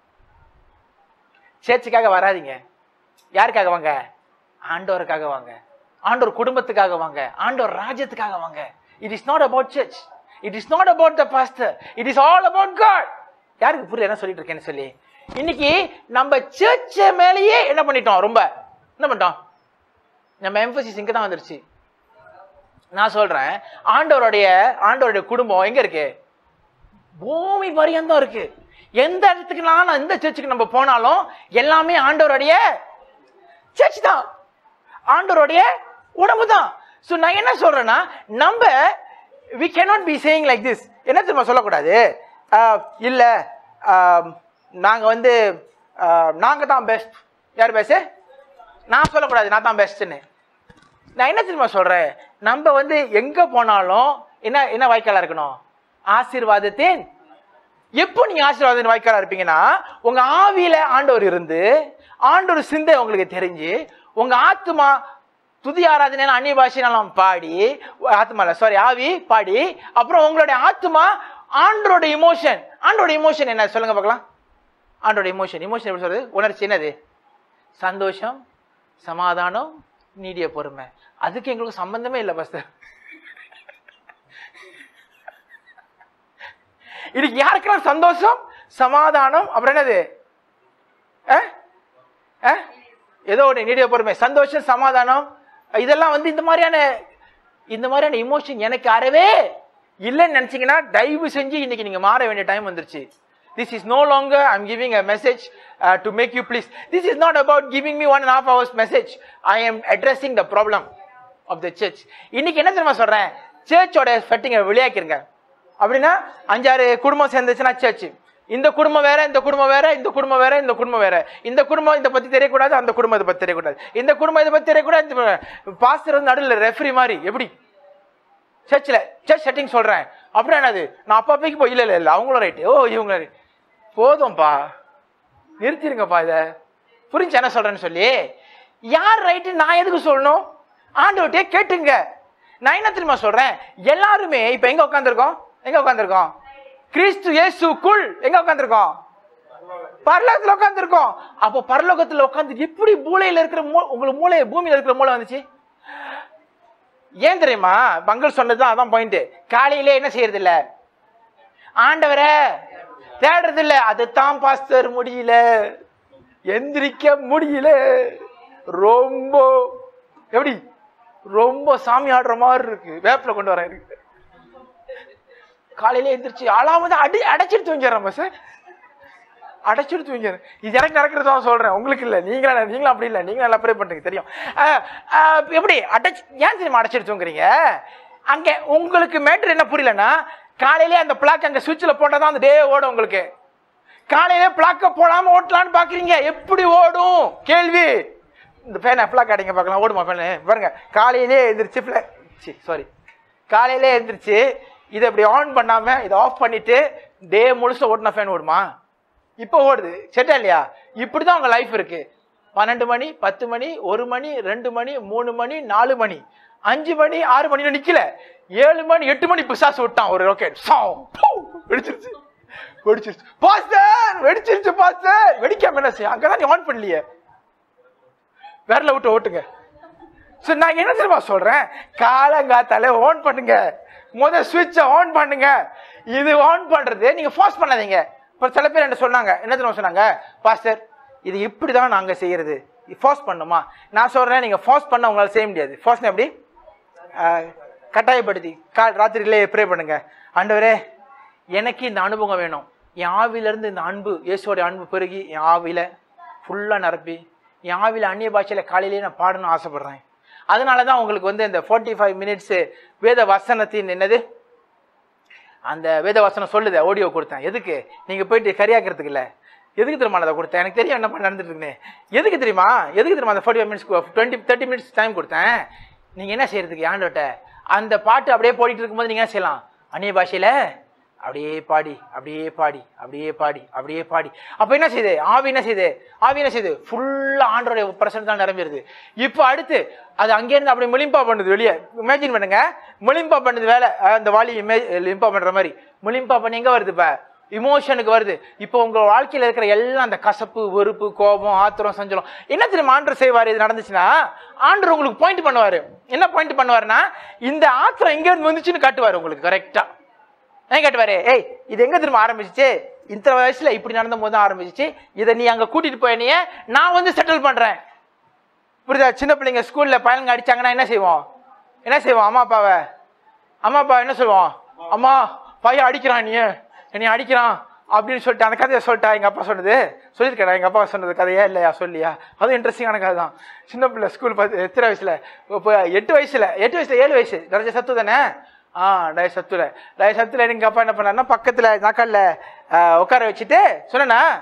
சர்ச்சுக்காக வராதீங்க யாருக்காக வாங்க ஆண்டவருக்காக வாங்க ஆண்டவர் குடும்பத்துக்காக வாங்க ஆண்டவர் ராஜ்யத்துக்காக வாங்க it is not about church it is not about the pastor it is all about God யாருக்கு புரியல என்ன சொல்லிட்டு இருக்கேன்னு சொல்லி இன்னைக்கு நம்ம சர்ச் மேலேயே என்ன பண்ணிட்டோம் ரொம்ப என்ன பண்ணிட்டோம் நம்ம எம்பசிஸ் இங்க தான் வந்துருச்சு நான் சொல்றேன் ஆண்டவருடைய ஆண்டவருடைய குடும்பம் எங்க இருக்கு பூமி பரியந்தம் இருக்கு எந்த இடத்துக்குலாம் நான் எந்த சர்ச்சுக்கு நம்ம போனாலும் எல்லாமே ஆண்டவருடைய சர்ச் தான் ஆண்டவருடைய உடம்பு தான் ஸோ நான் என்ன சொல்றேன்னா நம்ம we cannot be saying like this என்ன தெரியுமா சொல்லக்கூடாது ஆஹ் இல்ல ஆஹ் நாங்கள் வந்து நாங்கள் தான் பெஸ்ட் யார் பெஸ்ட்டு நான் சொல்லக்கூடாது நான் தான் பெஸ்ட்டுன்னு நான் என்ன தெரியுமா சொல்கிறேன் நம்ம வந்து எங்கே போனாலும் என்ன என்ன வாய்க்காலாக இருக்கணும் ஆசீர்வாதத்தின் எப்போ நீங்க ஆசீர்வாதத்தின் வாய்க்காலா இருப்பீங்கன்னா உங்க ஆவியில ஆண்டவர் இருந்து ஆண்டவர் சிந்தை உங்களுக்கு தெரிஞ்சு உங்க ஆத்மா துதி ஆராதனை அந்நிய பாஷைனாலும் பாடி ஆத்மால சாரி ஆவி பாடி அப்புறம் உங்களுடைய ஆத்மா ஆண்டரோட இமோஷன் ஆண்டரோட இமோஷன் என்ன சொல்லுங்க பார்க்கலாம் ஆண்டோட இமோஷன் இமோஷன் எப்படி சொல்றது உணர்ச்சி என்னது சந்தோஷம் சமாதானம் நீடிய பொறுமை அதுக்கு எங்களுக்கு சம்பந்தமே இல்லை பஸ்தர் இதுக்கு யாருக்கெல்லாம் சந்தோஷம் சமாதானம் அப்புறம் என்னது அஹ்? அஹ்? ஏதோ ஒரு நீடிய பொறுமை சந்தோஷம் சமாதானம் இதெல்லாம் வந்து இந்த மாதிரியான இந்த மாதிரியான இமோஷன் எனக்கு அறவே இல்லைன்னு நினைச்சீங்கன்னா தயவு செஞ்சு இன்னைக்கு நீங்க மாற வேண்டிய டைம் வந்துருச்சு this is no longer I'm giving a message to make you please this is not about giving me one and half hours message I am addressing the problem of the church இன்னைக்கு என்ன தெரியுமா சொல்றேன் சர்ச்சோட ஃபெட்டிங்கை விளையாக்கிருங்க அப்படின்னா அஞ்சாறு குடும்பம் சேர்ந்துச்சுன்னா சர்ச் இந்த குடும்பம் வேற இந்த குடும்பம் வேற இந்த குடும்பம் வேற இந்த குடும்பம் வேற இந்த குடும்பம் இதை பத்தி தெரியக்கூடாது அந்த குடும்பம் இதை பத்தி தெரியக்கூடாது இந்த குடும்பம் இதை பத்தி தெரியக்கூடாது பாஸ்டர் வந்து நடுவில் ரெஃபரி மாதிரி எப்படி சர்ச்சில் சர்ச் செட்டிங் சொல்றேன் அப்புறம் என்னது நான் அப்பா அப்பைக்கு போய் இல்லை இல்லை இல்லை அவங்களும் ரைட்டு ஓ இவங்க right. போதும்பா நிறுத்திருங்கப்பா இதை புரிஞ்சு என்ன சொல்றேன்னு சொல்லி யார் ரைட்டு நான் எதுக்கு சொல்லணும் ஆண்டவர்கிட்டயே கேட்டுங்க நான் என்ன தெரியுமா சொல்றேன் எல்லாருமே இப்ப எங்க உட்காந்துருக்கோம் எங்க உட்காந்துருக்கோம் கிறிஸ்து இயேசுக்குள் எங்க உட்காந்துருக்கோம் பரலோகத்துல உட்காந்துருக்கோம் அப்போ பரலோகத்துல உட்காந்து எப்படி மூளையில இருக்கிற மூ- உங்களுக்கு மூளை பூமியில இருக்கிற மூளை வந்துச்சு ஏன் தெரியுமா பங்கல் சொன்னதுதான் அதான் பாயிண்ட் காலையிலே என்ன செய்யறது இல்ல ஆண்டவரே தேடுறது இல்ல அதுதான் பாஸ்டர் முடியல எந்திரிக்க முடியல ரொம்ப எப்படி ரொம்ப சாமி ஆடுற மாதிரி இருக்கு வேப்பில கொண்டு வரேன் இருக்கு காலையில எந்திரிச்சு அலாம் வந்து அடி அடைச்சிட்டு தூங்கிடுறேன் சார் அடைச்சிட்டு தூங்கிடுறேன் இது எனக்கு நடக்கிறது தான் சொல்றேன் உங்களுக்கு இல்ல நீங்களா நீங்களும் அப்படி இல்ல நீங்க நல்லா ப்ரே பண்றீங்க தெரியும் அஹ், அஹ், எப்படி அடைச்சு ஏன் தெரியுமா அடைச்சிட்டு தூங்குறீங்க அங்க உங்களுக்கு மேட்ரு என்ன புரியலன்னா காலையிலே அந்த பிளாக் அங்க சுவிட்சில் போட்டால் தான் அந்த டே ஓடும் உங்களுக்கு காலையிலே பிளாக்க போடாம ஓட்டலான்னு பாக்குறீங்க எப்படி ஓடும் கேள்வி இந்த ஃபேனை பிளாக் அடிங்க பார்க்கலாம் ஓடுமா ஃபேனு பாருங்க காலையிலே எந்திரிச்சு சாரி காலையிலே எந்திரிச்சு இதை இப்படி ஆன் பண்ணாம இதை ஆஃப் பண்ணிட்டு டே முழுசு ஓட்டின ஃபேன் ஓடுமா இப்போ ஓடுது செட்டா இல்லையா இப்படிதான் உங்க லைஃப் இருக்கு பன்னெண்டு மணி பத்து மணி ஒரு மணி ரெண்டு மணி மூணு மணி நாலு மணி அஞ்சு மணி ஆறு மணில நிக்கல ஏழு மணி எட்டு மணி பிசாசு விட்டான் ஒரு ராக்கெட் வெடிச்சிருச்சு வெடிச்சிருச்சு பாஸ்டர் வெடிச்சிருச்சு பாஸ்டர் வெடிக்காம என்ன செய்ய அங்கதான் நீ ஆன் பண்ணலையே விரல விட்டு ஓட்டுங்க சரி நான் என்ன தெரியுமா சொல்றேன் காலங்காத்தால ஆன் பண்ணுங்க முத சுவிட்சை ஆன் பண்ணுங்க இது ஆன் பண்றது நீங்க ஃபாஸ்ட் பண்ணாதீங்க இப்போ சில பேர் என்ன சொன்னாங்க என்ன தெரியுமா சொன்னாங்க பாஸ்டர் இது இப்படி தான் நாங்கள் செய்யறது ஃபாஸ்ட் பண்ணுமா நான் சொல்றேன் நீங்க ஃபாஸ்ட் பண்ண உங்களால செய்ய முடியாது ஃபாஸ்ட் எப்படி ஆஹ், கட்டாயப்படுத்தி கா ராத்திரியிலே ப்ரே பண்ணுங்க ஆண்டவரே எனக்கு இந்த அனுபவம் வேணும் என் ஆவியிலிருந்து இந்த அன்பு இயேசுவோட அன்பு பெருகி என் ஆவியில ஃபுல்லா நிரப்பி என் ஆவியில அந்நிய பாஷையில காலையிலேயே நான் பாடணும்னு ஆசைப்படுறேன் அதனால தான் உங்களுக்கு வந்து இந்த ஃபார்ட்டி ஃபைவ் மினிட்ஸ் வேத வசனத்தின் என்னது அந்த வேத வசனம் சொல்லுது ஆடியோ கொடுத்தேன் எதுக்கு நீங்க போயிட்டு கரியாக்கிறதுக்கு இல்ல எதுக்கு தெரியுமா நான் அதை கொடுத்தேன் எனக்கு தெரியும் என்ன பண்ண நடந்துட்டு இருக்குன்னு எதுக்கு தெரியுமா எதுக்கு தெரியுமா அந்த forty five minutes twenty thirty minutes time கொடுத்தேன் நீங்க என்ன செய்யறதுக்கு ஆண்டோட்ட அந்த பாட்டு அப்படியே போடிட்டு இருக்கும்போது நீங்க என்ன செய்யலாம் அந்நிய பாஷையில அப்படியே பாடி அப்படியே பாடி அப்படியே பாடி அப்படியே பாடி அப்ப என்ன செய்யுது ஆவி என்ன செய்யுது ஆவி என்ன செய்யுது ஃபுல்லா ஆண்டோடைய பிரசன்ட் தான் நிரம்பிடுது இப்போ அடுத்து அது அங்கேருந்து அப்படியே முலிம்பா பண்ணுது வெளியே இமேஜின் பண்ணுங்க முலிம்பா பண்ணுது வேலை அஹ் அந்த வாலி இமே லிம்பா பண்ற மாதிரி முலிம்பா பண்ணி எங்க வருது இப்ப இமோஷனுக்கு வருது இப்போ உங்க வாழ்க்கையில இருக்கிற எல்லாம் அந்த கசப்பு வெறுப்பு கோபம் ஆத்திரம் சஞ்சலம் என்ன தெரியுமா ஆண்டர் செய்வார் இது நடந்துச்சுன்னா ஆண்டர் உங்களுக்கு பாயிண்ட் பண்ணுவாரு என்ன பாயிண்ட் பண்ணுவாருன்னா இந்த ஆத்திரம் எங்க இருந்து வந்துச்சுன்னு காட்டுவாரு உங்களுக்கு கரெக்டா ஏன் கேட்டுவாரு ஏய் இது எங்க திரும்ப ஆரம்பிச்சிச்சு இந்த வயசுல இப்படி நடந்த போது தான் ஆரம்பிச்சிச்சு இதை நீ அங்க கூட்டிட்டு போயினிய நான் வந்து செட்டில் பண்றேன் புரியுதா சின்ன பிள்ளைங்க ஸ்கூல்ல பையனுங்க அடிச்சாங்கன்னா என்ன செய்வோம் என்ன செய்வோம் அம்மா அப்பாவை அம்மா அப்பா என்ன சொல்லுவோம் அம்மா பையன் அடிக்கிறான் நீ என்னை அடிக்கிறான் அப்படின்னு சொல்லிட்டு அந்த கதையை சொல்லிட்டா எங்க அப்பா சொன்னது சொல்லியிருக்கேன் எங்க அப்பா சொன்னது கதையா இல்லையா சொல்லியா அதுவும் இன்ட்ரெஸ்டிங்கான கதை தான் சின்ன பிள்ளை ஸ்கூல் பார்த்து எத்தனை வயசுல இப்போ எட்டு வயசுல எட்டு வயசுல ஏழு வயசு நிறைய சத்து தானே ஆ டய சத்துல டய சத்துல எங்க அப்பா என்ன பண்ணாருன்னா பக்கத்துல நாக்கால்ல ஆஹ், உட்கார வச்சுட்டு சொன்னா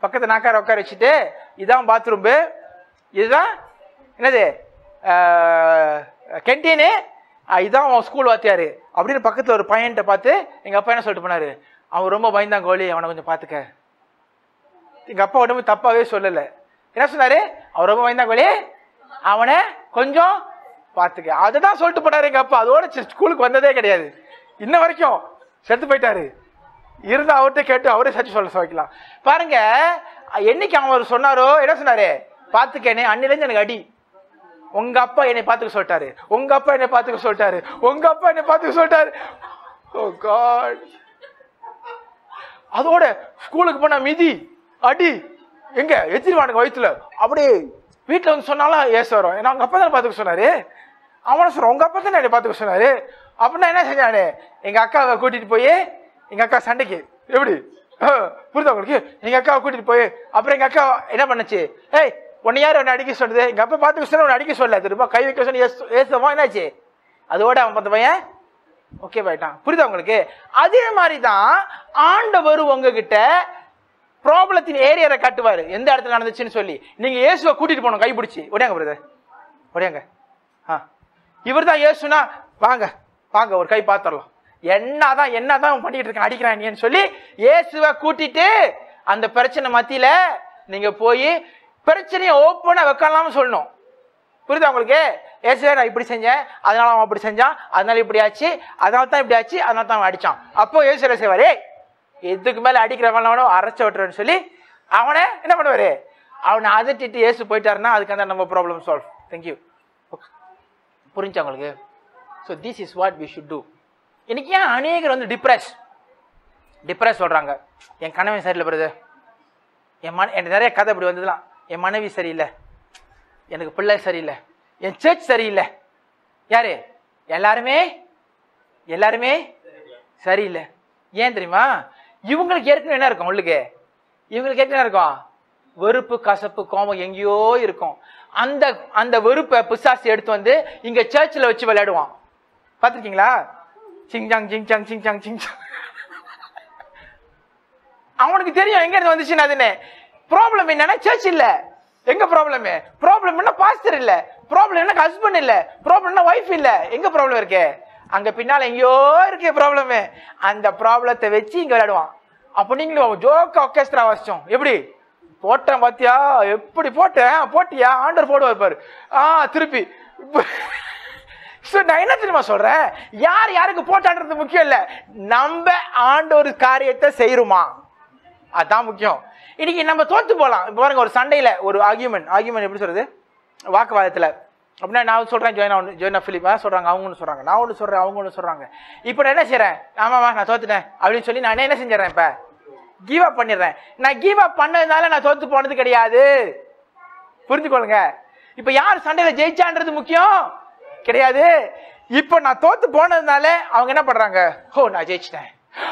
பக்கத்து நாக்கார உட்கார வச்சுட்டு இதான் பாத்ரூம்பு இதுதான் என்னது கென்டீனு இதான் உன் ஸ்கூல் வாத்தியாரு அப்படின்னு பக்கத்தில் ஒரு பையன்கிட்ட பார்த்து எங்கள் அப்பா என்ன சொல்லிட்டு போனாரு அவன் ரொம்ப பயந்தான் கோழி அவனை கொஞ்சம் பார்த்துக்க எங்கள் அப்பா உடம்பு தப்பாகவே சொல்லலை என்ன சொன்னாரு அவன் ரொம்ப பயந்தான் கோழி அவனை கொஞ்சம் பார்த்துக்க அதை தான் சொல்லிட்டு போனாரு எங்கள் அப்பா அதோட சி- ஸ்கூலுக்கு வந்ததே கிடையாது இன்ன வரைக்கும் செத்து போயிட்டாரு இருந்து அவர்கிட்ட கேட்டு அவரே சர்ச்சை சொல்ல வைக்கலாம் பாருங்க என்னைக்கு அவர் சொன்னாரோ என்ன சொன்னாரு பார்த்துக்கேனே அன்னிலேருந்து எனக்கு அடி உங்க அப்பா என்னை பார்த்துக்க சொல்லிட்டாரு உங்க அப்பா என்னை பார்த்துக்க சொல்லிட்டாரு உங்க அப்பா என்னை பார்த்துக்க சொல்லிட்டாரு ஓ காட் அதோட ஸ்கூலுக்கு போனா மிதி அடி எங்க எத்திரிவானுங்க வயித்துல அப்படியே வீட்டுல வந்து சொன்னாலும் ஏசு வரும் ஏன்னா அவங்க அப்பா தானே பார்த்துக்க சொன்னாரு அவனை சொல்றான் உங்க அப்பா தானே என்னை பார்த்துக்க சொன்னாரு அப்படின்னா என்ன செஞ்சானு எங்க அக்காவை கூட்டிட்டு போய் எங்க அக்கா சண்டைக்கு எப்படி அஹ், புரியுதா உங்களுக்கு எங்க அக்காவை கூட்டிட்டு போய் அப்புறம் எங்க அக்கா என்ன பண்ணுச்சு ஏய் உன்னை யார் உன்னை அடிக்க சொல்லுது எங்க அப்பா பார்த்துக்க சொன்னா உன்னை அடிக்க சொல்லல திரும்ப கை வைக்க சொன்ன ஏசு ஏசுவா என்னாச்சு அதோட அவன் பார்த்த பையன் ஓகே போயிட்டான் புரியுதா உங்களுக்கு அதே மாதிரி தான் ஆண்டவர் உங்ககிட்ட ப்ராப்ளத்தின் ஏரியரை காட்டுவாரு எந்த இடத்துல நடந்துச்சுன்னு சொல்லி நீங்க இயேசுவை கூட்டிட்டு போகணும் கைப்பிடிச்சு ஒடியாங்க பிரதர் ஒடியாங்க ஆ இவர் தான் இயேசுனா வாங்க வாங்க ஒரு கை பார்த்துடலாம் என்னதான் என்னதான் அவன் பண்ணிட்டு இருக்கான் அடிக்கிறான் நீன்னு சொல்லி இயேசுவை கூட்டிட்டு அந்த பிரச்சனை மத்தியில நீங்க போய் பிரச்சனையை ஓப்பனா வைக்கலாம்னு சொல்லணும் புரியுதா உங்களுக்கு ஏசுவே நான் இப்படி செஞ்சேன் அதனால அவன் அப்படி செஞ்சான் அதனால இப்படி ஆச்சு அதனால தான் இப்படி ஆச்சு அதனால தான் அவன் அடிச்சான் அப்போ ஏசு என்ன செய்வாரு இதுக்கு மேல அடிக்கிறவன அரைச்ச விட்டுறேன்னு சொல்லி அவனை என்ன பண்ணுவாரு அவனை அதட்டிட்டு ஏசு போயிட்டாருன்னா அதுக்கு அந்த நம்ம ப்ராப்ளம் சால்வ் தேங்க்யூ புரிஞ்சா உங்களுக்கு so this is what we should do இன்னைக்கு ஏன் அநேகர் வந்து டிப்ரெஸ் டிப்ரெஸ் சொல்றாங்க என் கணவன் சரியில்லை பிரதர் என் மன எனக்கு நிறைய கதை இப்படி வந்ததுலாம் என் மனைவி சரியில்லை எனக்கு பிள்ளை சரியில்லை என் சர்ச் சரியில்லை யாரு எல்லாருமே எல்லாருமே சரியில்லை ஏன் தெரியுமா இவங்களுக்கு ஏற்கனவே என்ன இருக்கும் உள்ளுக்கு இவங்களுக்கு ஏற்கனவே என்ன இருக்கும் வெறுப்பு கசப்பு கோபம் எங்கேயோ இருக்கும் அந்த அந்த வெறுப்பை பிசாசு எடுத்து வந்து இங்க சர்ச்சில் வச்சு விளையாடுவான் பார்த்துருக்கீங்களா சிங்ஜாங் சிங்சாங் சிங்சாங் சிங்சாங் அவனுக்கு தெரியும் எங்க இருந்து வந்துச்சுன்னு அதுன்னு ப்ராப்ளம் என்னன்னா சர்ச் இல்ல எங்க ப்ராப்ளம் ப்ராப்ளம் என்ன பாஸ்டர் இல்ல ப்ராப்ளம் என்ன ஹஸ்பண்ட் இல்ல ப்ராப்ளம் என்ன ஒய்ஃப் இல்ல எங்க ப்ராப்ளம் இருக்கு அங்க பின்னால எங்கேயோ இருக்கு ப்ராப்ளம் அந்த ப்ராப்ளத்தை வச்சு இங்க விளையாடுவான் அப்ப நீங்களும் ஜோக்க ஒர்கெஸ்ட்ரா வாசிச்சோம் எப்படி போட்டேன் பாத்தியா எப்படி போட்டேன் போட்டியா ஆண்டர் போடுவார் பாரு ஆ திருப்பி So, நான் என்ன தெரியுமா சொல்றேன் யார் யாருக்கு போட்டான்றது முக்கியம் இல்ல நம்ம ஆண்ட ஒரு காரியத்தை செய்யறோமா அதான் முக்கியம் இன்னைக்கு நம்ம தோத்து போலாம் இப்ப பாருங்க ஒரு சண்டையில ஒரு ஆர்கியூமெண்ட் ஆர்கியூமெண்ட் எப்படி சொல்றது வாக்குவாதத்துல அப்படின்னா நான் சொல்றேன் ஜோயினா ஒன்று ஜோயினா பிலிப்பா சொல்றாங்க அவங்க ஒன்று சொல்றாங்க நான் ஒன்று சொல்றேன் அவங்க ஒன்று சொல்றாங்க இப்போ நான் என்ன செய்றேன் ஆமாவா நான் தோத்துட்டேன் அப்படின்னு சொல்லி நான் என்ன செஞ்சிடறேன் இப்ப கிவ் அப் பண்ணிடுறேன் நான் கிவ் அப் பண்ணதுனால நான் தோத்து போனது கிடையாது புரிஞ்சுக்கொள்ளுங்க இப்ப யார் சண்டையில ஜெயிச்சான்றது முக்கியம் கிடையாது இப்ப நான் தோத்து போனதுனால அவங்க என்ன பண்றாங்க ஓ நான் ஜெயிச்சிட்டேன்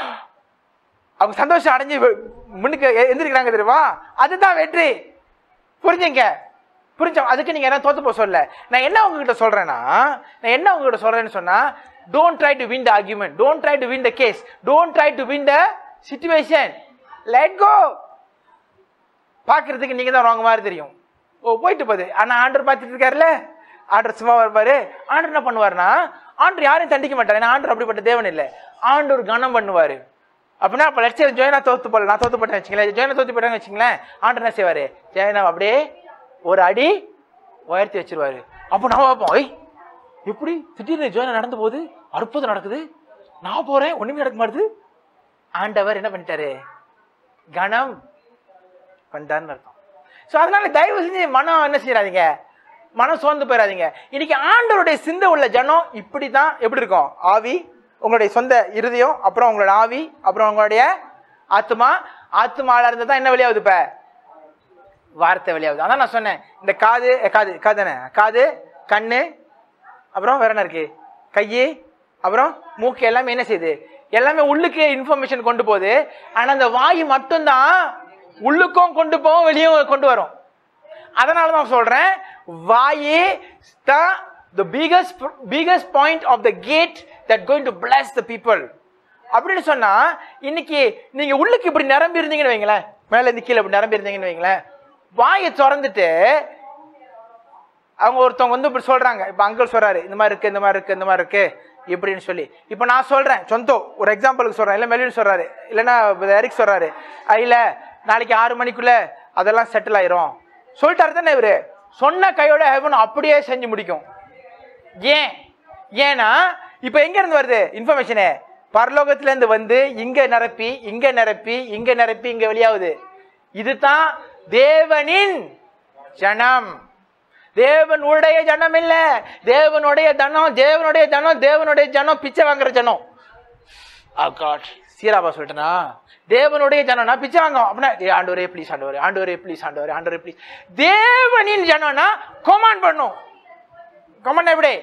அவங்க சந்தோஷம் அடைஞ்சு வெ- முன்னுக்கு எ- எந்திரிக்கிறாங்க தெரியுமா அதுதான் வெற்றி புரிஞ்சுங்க புரிஞ்சா அதுக்கு நீங்க என்ன தோத்து போக சொல்ல நான் என்ன உங்ககிட்ட சொல்றேன்னா நான் என்ன உங்ககிட்ட சொல்றேன்னு சொன்னா don't try to win the argument don't try to win the case don't try to win the situation let go பார்க்கறதுக்கு நீங்க தான் வாங்க மாதிரி தெரியும் ஓ போயிட்டு போகுது ஆனா ஆண்டர் பார்த்துட்டு இருக்காருல்ல ஆண்டர் சும்மா இருப்பாரு ஆண்டர் என்ன பண்ணுவாருன்னா ஆண்டர் யாரையும் தண்டிக்க மாட்டார் ஏன்னா ஆண்டர் அப்படிப்பட்ட தேவன் இல்லை ஆண்டவர் கனம் பண்ணுவாரு அப்படின்னா அப்ப லட்சியம் ஜோயனா தோத்து போல நான் தோத்து போட்டேன் வச்சுங்களேன் ஜோயனா தோத்து போட்டேன்னு வச்சுங்களேன் ஆண்டர் என்ன செய்வாரு ஜெயனா அப்படியே ஒரு அடி உயர்த்தி வச்சிருவாரு அப்போ நான் பார்ப்போம் ஐய் எப்படி திடீர்னு ஜோயனா நடந்து போகுது அற்புதம் நடக்குது நான் போறேன் ஒண்ணுமே நடக்க மாட்டுது ஆண்டவர் என்ன பண்ணிட்டாரு கணம் பண்ணிட்டாருன்னு அர்த்தம் ஸோ அதனால தயவு செஞ்சு மனம் என்ன செய்யறாதீங்க மனம் சோர்ந்து போயிடாதீங்க இன்னைக்கு ஆண்டவருடைய சிந்தை உள்ள ஜனம் இப்படி தான் எப்படி இருக்கும் ஆவி உங்களுடைய சொந்த இருதயம் அப்புறம் உங்களோட ஆவி அப்புறம் உங்களுடைய ஆத்மா ஆத்மால இருந்து தான் என்ன வெளியாகுது இப்ப வார்த்தை வெளியாகுது அதான் நான் சொன்னேன் இந்த காது அஹ் காது காது தானே காது கண்ணு அப்புறம் வேற என்ன இருக்கு கையு அப்புறம் மூக்கு எல்லாமே என்ன செய்யுது எல்லாமே உள்ளுக்கு இன்ஃபர்மேஷன் கொண்டு போகுது ஆனா அந்த வாய் மட்டும்தான் உள்ளுக்கும் கொண்டு போகும் வெளியும் கொண்டு வரும் அதனால தான் சொல்றேன் வாயே தான் the biggest biggest point of the gate that going to bless the people அப்படின்னு சொன்னா இன்னைக்கு நீங்க உள்ளுக்கு இப்படி நிரம்பி இருந்தீங்கன்னு வைங்களேன் மேல இருந்து கீழே இப்படி நிரம்பி இருந்தீங்கன்னு வைங்களேன் வாயை திறந்துட்டு அவங்க ஒருத்தவங்க வந்து இப்படி சொல்றாங்க இப்ப அங்கிள் சொல்றாரு இந்த மாதிரி இருக்கு இந்த மாதிரி இருக்கு இந்த மாதிரி இருக்கு இப்படின்னு சொல்லி இப்ப நான் சொல்றேன் சொந்தம் ஒரு எக்ஸாம்பிளுக்கு சொல்றேன் இல்ல மெலின் சொல்றாரு இல்லைன்னா எரிக் சொல்றாரு அஹ் இல்ல நாளைக்கு ஆறு மணிக்குள்ள அதெல்லாம் செட்டில் ஆயிரும் சொல்லிட்டாரு தானே இவரு சொன்ன கையோட ஹெவன் அப்படியே செஞ்சு முடிக்கும் ஏன் ஏன்னா இப்ப எங்க இருந்து வருது இன்ஃபர்மேஷனு பரலோகத்துல இருந்து வந்து இங்க நிரப்பி இங்க நிரப்பி இங்க நிரப்பி இங்க வெளியாகுது இதுதான் தேவனின் ஜனம் தேவனுடைய ஜனம் இல்ல தேவனுடைய ஜனம் தேவனுடைய ஜனம் தேவனுடைய ஜனம் பிச்சை வாங்குற ஜனம் காட் சீராபா சொல்லிட்டேனா தேவனுடைய ஜனம்னா பிச்சை வாங்கும் அப்படின்னா ஏய், ஆண்டவரே ப்ளீஸ் ஆண்டவரே ஆண்டவரே ப்ளீஸ் ஆண்டவரே ஆண்டவரே ப்ளீஸ் தேவனின் ஜனம்னா கொமாண்ட் பண்ணும் கொமாண்ட் எப்படி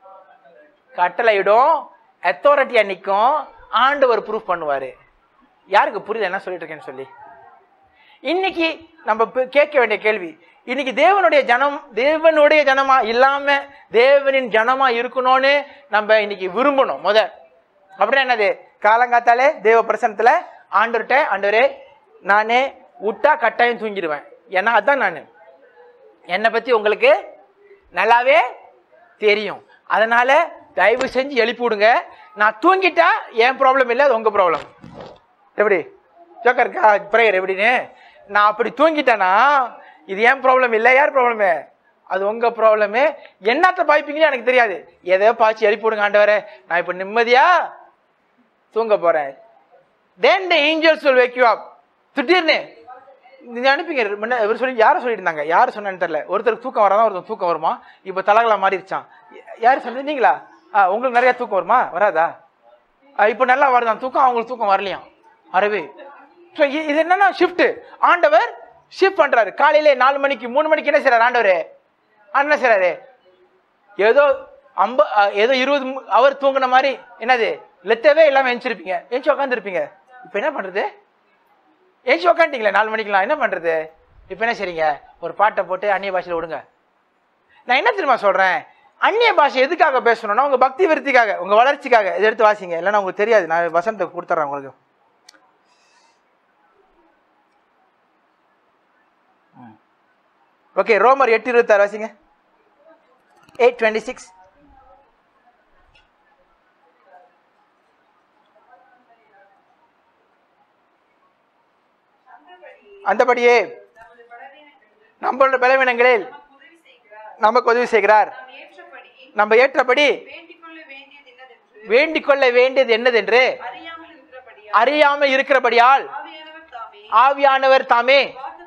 கட்டளையிடும் அத்தாரிட்டியா நிற்கும் ஆண்டவர் ப்ரூஃப் பண்ணுவாரு யாருக்கு புரியுது என்ன சொல்லிட்டு இருக்கேன்னு சொல்லி இன்னைக்கு நம்ம பே- கேட்க வேண்டிய கேள்வி இன்னைக்கு தேவனுடைய ஜனம் தேவனுடைய ஜனமா இல்லாம தேவனின் ஜனமா இருக்கணும்னு நம்ம இன்னைக்கு விரும்பணும் முத அப்படின்னா என்னது காலங்காத்தாலே தேவ பிரசனத்துல ஆண்டவர்கிட்ட ஆண்டவரே நானே விட்டா கட்டாயம் தூங்கிடுவேன் ஏன்னா அதான் நான் என்னை பத்தி உங்களுக்கு நல்லாவே தெரியும் அதனால தயவு செஞ்சு எழுப்பி விடுங்க நான் தூங்கிட்டா என் ப்ராப்ளம் இல்லை அது உங்க ப்ராப்ளம் எப்படி ஜோக்கர் ப்ரேயர் எப்படின்னு நான் அப்படி தூங்கிட்டேன்னா இது ஏன் ப்ராப்ளம் இல்லை யார் ப்ராப்ளமு அது உங்க ப்ராப்ளமு என்னத்த பாய்ப்பீங்கன்னு எனக்கு தெரியாது எதையோ பாய்ச்சி எழுப்பி விடுங்க ஆண்டவரே நான் இப்போ நிம்மதியா தூங்க போறேன் then the angels will wake you up திடீர்னு நீங்க அனுப்பிங்க முன்ன இவர் சொல்லி யாரை சொல்லிட்டு இருந்தாங்க யார் சொன்னேன்னு தெரியல ஒருத்தருக்கு தூக்கம் வராதான் ஒருத்தர் தூக்கம் வருமா இப்போ தலகலா மாறிடுச்சான் யார் சொன்னது நீங்களா ஆ உங்களுக்கு நிறைய தூக்கம் வருமா வராதா ஆ, இப்போ நல்லா வருதான் தூக்கம் அவங்களுக்கு தூக்கம் வரலையாம் வரவே ஸோ இது என்னன்னா ஷிஃப்ட் ஆண்டவர் ஷிஃப்ட் பண்றாரு காலையிலே நாலு மணிக்கு மூணு மணிக்கு என்ன செய்றாரு ஆண்டவர் என்ன செய்றாரு ஏதோ ஐம்ப அஹ், ஏதோ இருபது அவர் தூங்குன மாதிரி என்னது லெத்தவே இல்லாம எந்திரிப்பீங்க எஞ்சி உட்காந்துருப்பீங்க இப்போ என்ன பண்றது ஏஞ்சி உக்காண்டிங்களே நாலு மணிக்கெல்லாம் என்ன பண்றது இப்போ என்ன செய்றீங்க ஒரு பாட்டை போட்டு அந்நிய பாஷையில் விடுங்க நான் என்ன தெரியுமா சொல்றேன் அந்நிய பாஷை எதுக்காக பேசணும்னா உங்க பக்தி விருத்திக்காக உங்க வளர்ச்சிக்காக இதை எடுத்து வாசிங்க இல்லைன்னா உங்களுக்கு தெரியாது நான் வசனத்தை கொடுத்துட்றேன் உங்களுக்கு ஓகே ரோமர் எட்டு இருபத்தாறு வாசிங்க எயிட் டுவெண்ட்டி சிக்ஸ் அந்தபடியே நம்மளோட பலவீனங்களில் நமக்கு உதவி செய்கிறார் நம்ம ஏற்றபடி வேண்டிக் கொள்ள வேண்டியது என்னதென்று அறியாமல் இருக்கிறபடியால் ஆவியானவர் தாமே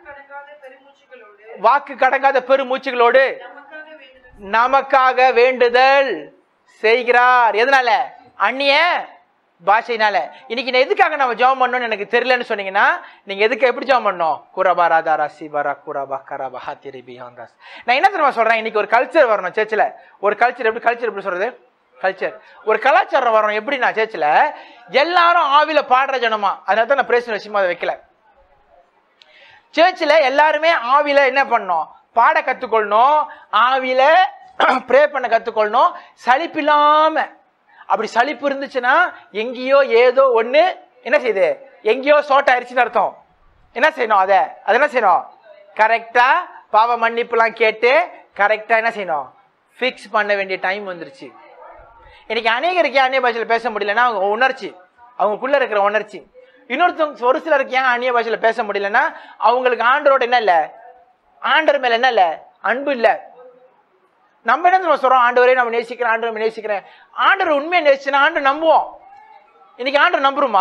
வாக்கு கடங்காத பெருமூச்சுகளோடு நமக்காக வேண்டுதல் செய்கிறார் எதனால அந்நிய பாஷையினால இன்னைக்கு நான் எதுக்காக நம்ம ஜெபம் பண்ணணும்னு எனக்கு தெரியலன்னு சொன்னீங்கன்னா நீங்க எதுக்கு எப்படி ஜெபம் பண்ணோம் குரபா ராதா ராசி பரா குரபா கரபா ஹாத்திரி பிஹாந்தாஸ் நான் என்ன தெரியுமா சொல்றேன் இன்னைக்கு ஒரு கல்ச்சர் வரணும் சர்ச்சில் ஒரு கல்ச்சர் எப்படி கல்ச்சர் எப்படி சொல்றது கல்ச்சர் ஒரு கலாச்சாரம் வரணும் எப்படின்னா சர்ச்சில் எல்லாரும் ஆவில பாடுற ஜனமா அதனால தான் நான் பிரேசன் விஷயமா அதை வைக்கல சர்ச்சில் எல்லாருமே ஆவில என்ன பண்ணணும் பாட கத்துக்கொள்ளணும் ஆவில ப்ரே பண்ண கத்துக்கொள்ளணும் சலிப்பில்லாம அப்படி சலிப்பு இருந்துச்சுன்னா எங்கேயோ ஏதோ ஒண்ணு என்ன செய்யுது எங்கேயோ சோட் ஆயிடுச்சுன்னு அர்த்தம் என்ன செய்யணும் அதை அதை என்ன செய்யணும் கரெக்டா பாவ மன்னிப்புலாம் கேட்டு கரெக்டா என்ன செய்யணும் ஃபிக்ஸ் பண்ண வேண்டிய டைம் வந்துருச்சு இன்னைக்கு அநேகருக்கு ஏன் அந்நிய பாஷையில் பேச முடியலன்னா அவங்க உணர்ச்சி அவங்களுக்குள்ள இருக்கிற உணர்ச்சி இன்னொருத்தவங்க ஒரு சிலருக்கு ஏன் அந்நிய பாஷையில் பேச முடியலன்னா அவங்களுக்கு ஆண்டரோட என்ன இல்லை ஆண்டர் மேல என்ன இல்லை அன்பு இல்லை நம்ம என்ன தெரியுமா சொல்றோம் ஆண்டவரே நம்ம நேசிக்கிறேன் ஆண்டவர் நம்ம நேசிக்கிறேன் ஆண்டவர் உண்மையை நேசிச்சுன்னா ஆண்டு நம்புவோம் இன்னைக்கு ஆண்டவர் நம்புறோமா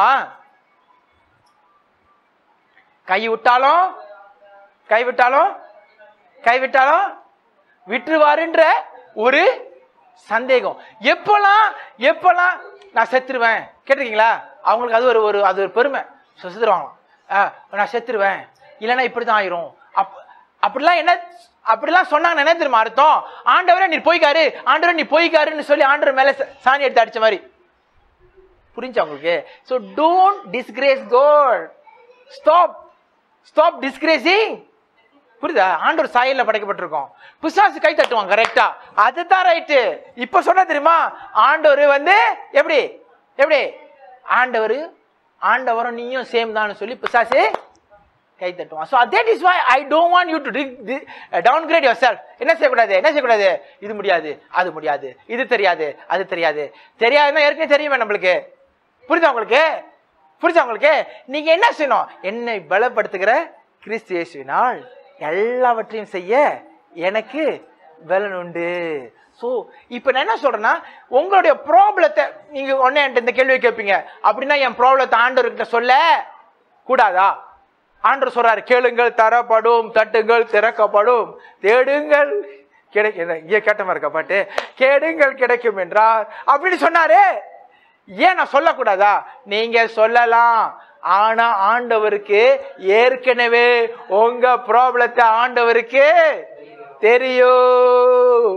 கை விட்டாலும் கை விட்டாலும் கை விட்டாலும் விட்டுருவாருன்ற ஒரு சந்தேகம் எப்பெல்லாம் எப்பெல்லாம் நான் செத்துருவேன் கேட்டிருக்கீங்களா அவங்களுக்கு அது ஒரு ஒரு அது ஒரு பெருமை செ- செத்துருவாங்களாம் ஆ, நான் செத்துருவேன் இல்லைன்னா இப்படி தான் ஆயிரும் அப் அப்படிலாம் என்ன அப்படிலாம் சொன்னாங்க என்ன தெரியுமா அர்த்தம் ஆண்டவரே நீ போய்க்காரு ஆண்டவரே நீ போய்க்காருன்னு சொல்லி ஆண்டவர் மேல ச- சாணி எடுத்து அடிச்ச மாதிரி புரிஞ்சா உங்களுக்கு so don't disgrace God stop stop disgracing புரியுதா ஆண்டவர் சாயல்ல படைக்கப்பட்டிருக்கோம் பிசாசு கை தட்டுவான் கரெக்டா அதுதான் ரைட்டு இப்ப சொன்ன தெரியுமா ஆண்டவர் வந்து எப்படி எப்படி ஆண்டவர் ஆண்டவரும் நீயும் சேம் தான் சொல்லி பிசாசு கை தட்டுவான் so that is why I don't want you to downgrade yourself என்ன செய்யக்கூடாது என்ன செய்யக்கூடாது இது முடியாது அது முடியாது இது தெரியாது அது தெரியாது தெரியாதுன்னா ஏற்கனவே தெரியுமே நம்மளுக்கு புரியுதா உங்களுக்கு புரியுதா உங்களுக்கு நீங்க என்ன செய்யணும் என்னை பலப்படுத்துகிற கிறிஸ்து இயேசுவினால் எல்லாவற்றையும் செய்ய எனக்கு பலன் உண்டு ஸோ இப்போ நான் என்ன சொல்றேன்னா உங்களுடைய ப்ராப்ளத்தை நீங்க உடனே என்கிட்ட இந்த கேள்வியை கேட்பீங்க அப்படின்னா என் ப்ராப்ளத்தை ஆண்டவர்கிட்ட சொல்ல கூடாதா ஆண்டவர் சொல்றாரு கேளுங்கள் தரப்படும் தட்டுங்கள் திறக்கப்படும் தேடுங்கள் கிடை என்ன, இங்கே கேட்ட மாதிரி இருக்கா பாட்டு கேடுங்கள் கிடைக்கும் என்றார் அப்படின்னு சொன்னாரு ஏன் நான் சொல்லக்கூடாதா நீங்க சொல்லலாம் ஆனா ஆண்டவருக்கு ஏற்கனவே உங்க ப்ராப்ளத்தை ஆண்டவருக்கு தெரியும்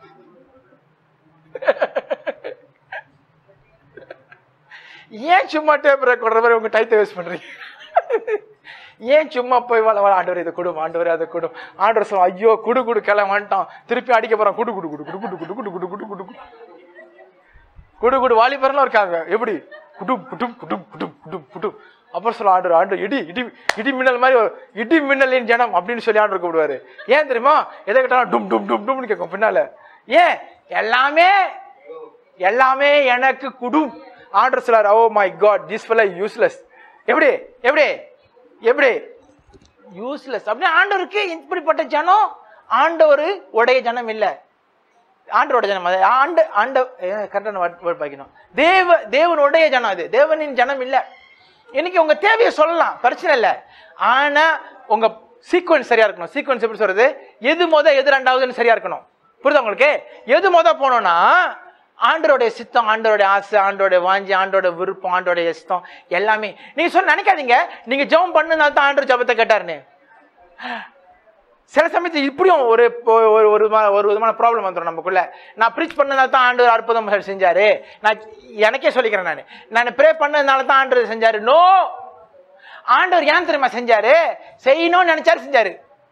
ஏன் சும்மா டேப் ரெக்கார்டர் மாதிரி உங்க டைத்தை வேஸ்ட் பண்றீங்க ஏன் சும்மா போய் வள வள ஆண்டவர் இதை கொடு ஆண்டவர் அதை கொடு ஆண்டவர் சொல்ல ஐயோ குடு குடு கிளை வந்துட்டான் திருப்பி அடிக்க போறான் குடு குடு குடு குடு குடு குடு குடு குடு குடு குடு குடு குடு குடு வாலிபர்லாம் இருக்காங்க எப்படி குடும் குடும் குடும் குடும் குடும் குடும் அப்புறம் சொல்ல ஆண்டவர் ஆண்டு இடி இடி இடி மின்னல் மாதிரி ஒரு இடி மின்னலின் ஜனம் அப்படின்னு சொல்லி ஆண்டவர் கூப்பிடுவாரு ஏன் தெரியுமா எதை கேட்டாலும் டும் டும் டும் டும்னு கேட்கும் பின்னால ஏன் எல்லாமே எல்லாமே எனக்கு குடும் ஆண்டர் சொல்லார் oh my God this fellow useless எப்படி எப்படி எப்படி யூஸ்லெஸ் அப்படியே ஆண்டவருக்கு இப்படிப்பட்ட ஜனம் ஆண்டவர் உடைய ஜனம் இல்லை ஆண்டரோட ஜனம் அது ஆண்டு ஆண்ட கரெக்டான வேர்ட் பாய்க்கணும் தேவ தேவனுடைய ஜனம் அது தேவனின் ஜனம் இல்லை இன்னைக்கு உங்க தேவையை சொல்லலாம் பிரச்சனை இல்லை ஆனா உங்க சீக்வன்ஸ் சரியா இருக்கணும் சீக்வன்ஸ் எப்படி சொல்றது எது முத எது ரெண்டாவதுன்னு சரியா இருக்கணும் புரியுதா உங்களுக்கு எது முத போனோம்னா ஆண்டருடைய சித்தம் ஆண்டருடைய ஆசை ஆண்டோடைய வாஞ்சி ஆண்டோட விருப்பம் ஆண்டோடைய இஷ்டம் எல்லாமே நீங்க சொல்ல நினைக்காதீங்க நீங்க ஜெபம் பண்ணுனால தான் ஆண்டர் ஜபத்தை கேட்டாருன்னு சில சமயத்தில் இப்படியும் ஒரு ஒரு ஒரு விதமான- ஒரு விதமான ப்ராப்ளம் வந்துடும் நமக்குள்ள நான் ப்ரீச் பண்ணதால தான் ஆண்டு அற்புதம் செஞ்சாரு நான் எனக்கே சொல்லிக்கிறேன் நான் நான் ப்ரே பண்ணதுனால தான் ஆண்டு செஞ்சாரு நோ ஆண்டவர் ஏன் தெரியுமா செஞ்சாரு செய்யணும்னு நினைச்சாரு செஞ்சாரு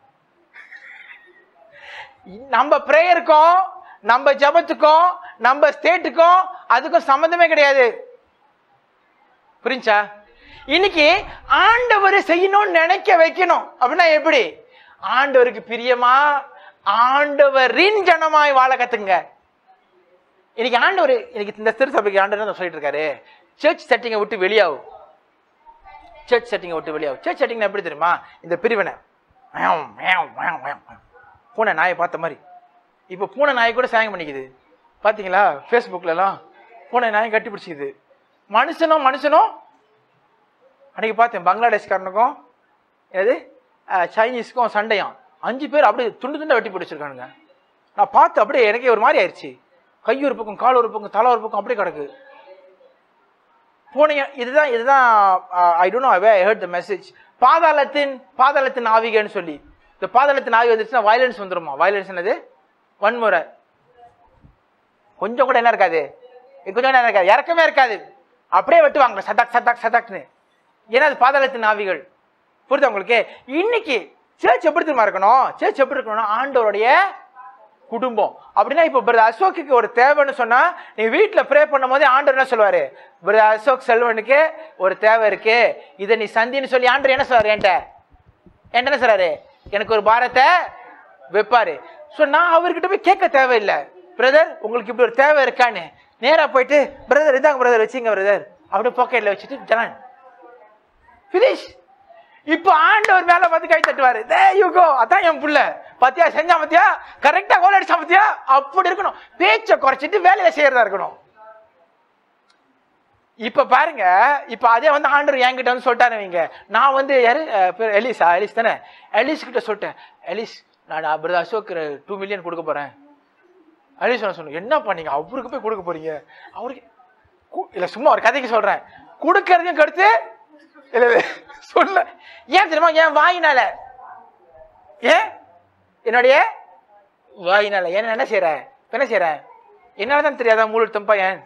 நம்ம ப்ரேயருக்கும் நம்ம ஜபத்துக்கும் நம்ம ஸ்டேட்டுக்கும் அதுக்கும் சம்மந்தமே கிடையாது புரிஞ்சா இன்னைக்கு ஆண்டவர் செய்யணும்னு நினைக்க வைக்கணும் அப்படின்னா எப்படி ஆண்டவருக்கு பிரியமா ஆண்டவரின் ஜனமாய் வாழ கத்துங்க இன்னைக்கு ஆண்டவர் இன்னைக்கு இந்த திருசபைக்கு ஆண்டவர் தான் சொல்லிட்டு இருக்காரு சர்ச் செட்டிங்கை விட்டு வெளியாகும் சர்ச் செட்டிங்கை விட்டு வெளியாகும் சர்ச் செட்டிங் எப்படி தெரியுமா இந்த பிரிவினை மேவ், மேவ், மேவ், மேவ், மேவ். பூனை நாயை பார்த்த மாதிரி இப்போ பூனை நாய் கூட சாயம் பண்ணிக்குது பார்த்தீங்களா ஃபேஸ்புக்லலாம் பூனை நாயை கட்டி பிடிச்சிக்குது மனுஷனும் மனுஷனும் அன்னைக்கு பார்த்தேன் பங்களாதேஷ்காரனுக்கும் என்னது அஹ், சைனீஸ்க்கும் சண்டையும் அஞ்சு பேர் அப்படியே துண்டு துண்டா வெட்டி பிடிச்சிருக்கானுங்க நான் பார்த்து அப்படியே எனக்கே ஒரு மாதிரி ஆயிடுச்சு கை ஒரு பக்கம் கால் ஒரு பக்கம் தலை ஒரு பக்கம் அப்படியே கிடக்கு பூனைய இதுதான் இதுதான் I don't know I heard the message பாதாளத்தின் பாதாளத்தின் ஆவிகன்னு சொல்லி இந்த பாதாளத்தின் ஆவி வந்துச்சுன்னா வயலன்ஸ் வந்துருமா வயலன்ஸ் என்னது வன்முறை கொஞ்சம் கூட என்ன இருக்காது இது கொஞ்சம் என்ன இருக்காது இறக்கமே இருக்காது அப்படியே வெட்டுவாங்க சதக் சதக் சதக்னு ஏன்னா அது பாதாளத்தின் ஆவிகள் புரியுதா உங்களுக்கு இன்னைக்கு சேர்ச் எப்படி தெரியுமா இருக்கணும் சேர்ச் எப்படி இருக்கணும்னா ஆண்டவருடைய குடும்பம் அப்படின்னா இப்போ பிரதர் அசோக்குக்கு ஒரு தேவைன்னு சொன்னா நீ வீட்ல ப்ரே பண்ணும் போதே ஆண்டவர் என்ன சொல்லுவாரு பிரதர் அசோக் செல்வனுக்கு ஒரு தேவை இருக்கு இதை நீ சந்தின்னு சொல்லி ஆண்டவர் என்ன சொல்றாரு என்கிட்ட என்கிட்ட என்ன சொல்றாரு எனக்கு ஒரு பாரத்தை வைப்பாரு ஸோ நான் அவர்கிட்ட போய் கேட்க தேவையில்லை பிரதர் உங்களுக்கு இப்படி ஒரு தேவை இருக்கான்னு நேரா போயிட்டு பிரதர் இதாங்க பிரதர் வச்சுங்க பிரதர் அப்படியே பாக்கெட்ல வச்சுட்டு ஜலான் ஃபினிஷ் இப்போ ஆண்டவர் மேல வந்து கை தட்டுவாரு தே யுகோ அதான் என் புள்ள பாத்தியா செஞ்சா பாத்தியா கரெக்டா கோல் அடிச்சா பாத்தியா அப்படி இருக்கணும் பேச்சை குறைச்சிட்டு வேலையை செய்யறதா இருக்கணும் இப்ப பாருங்க இப்ப அதே வந்து ஆண்டவர் என்கிட்ட வந்து சொல்லிட்டாரு வைங்க நான் வந்து யாரு அஹ், பேர் எலிஸா எலிஸ் தானே எலிஸ் கிட்ட சொல்லிட்டேன் எலிஸ் நான் பிரதர் அசோக் டூ மில்லியன் கொடுக்க போறேன் எலிஸ் சொன்ன சொன்னேன் என்ன பண்ணீங்க அவருக்கு போய் கொடுக்க போறீங்க அவருக்கு கு- இல்ல சும்மா ஒரு கதைக்கு சொல்றேன் கொடுக்கறதையும் கடுத்து இல்ல இல்ல சொல்ல ஏன் தெரியுமா என் வாயினால ஏன் என்னுடைய வாயினால ஏன் நான் என்ன செய்யறேன் இப்ப என்ன செய்யறேன் என்னால தான் தெரியாதா மூழுத்தம் பையன்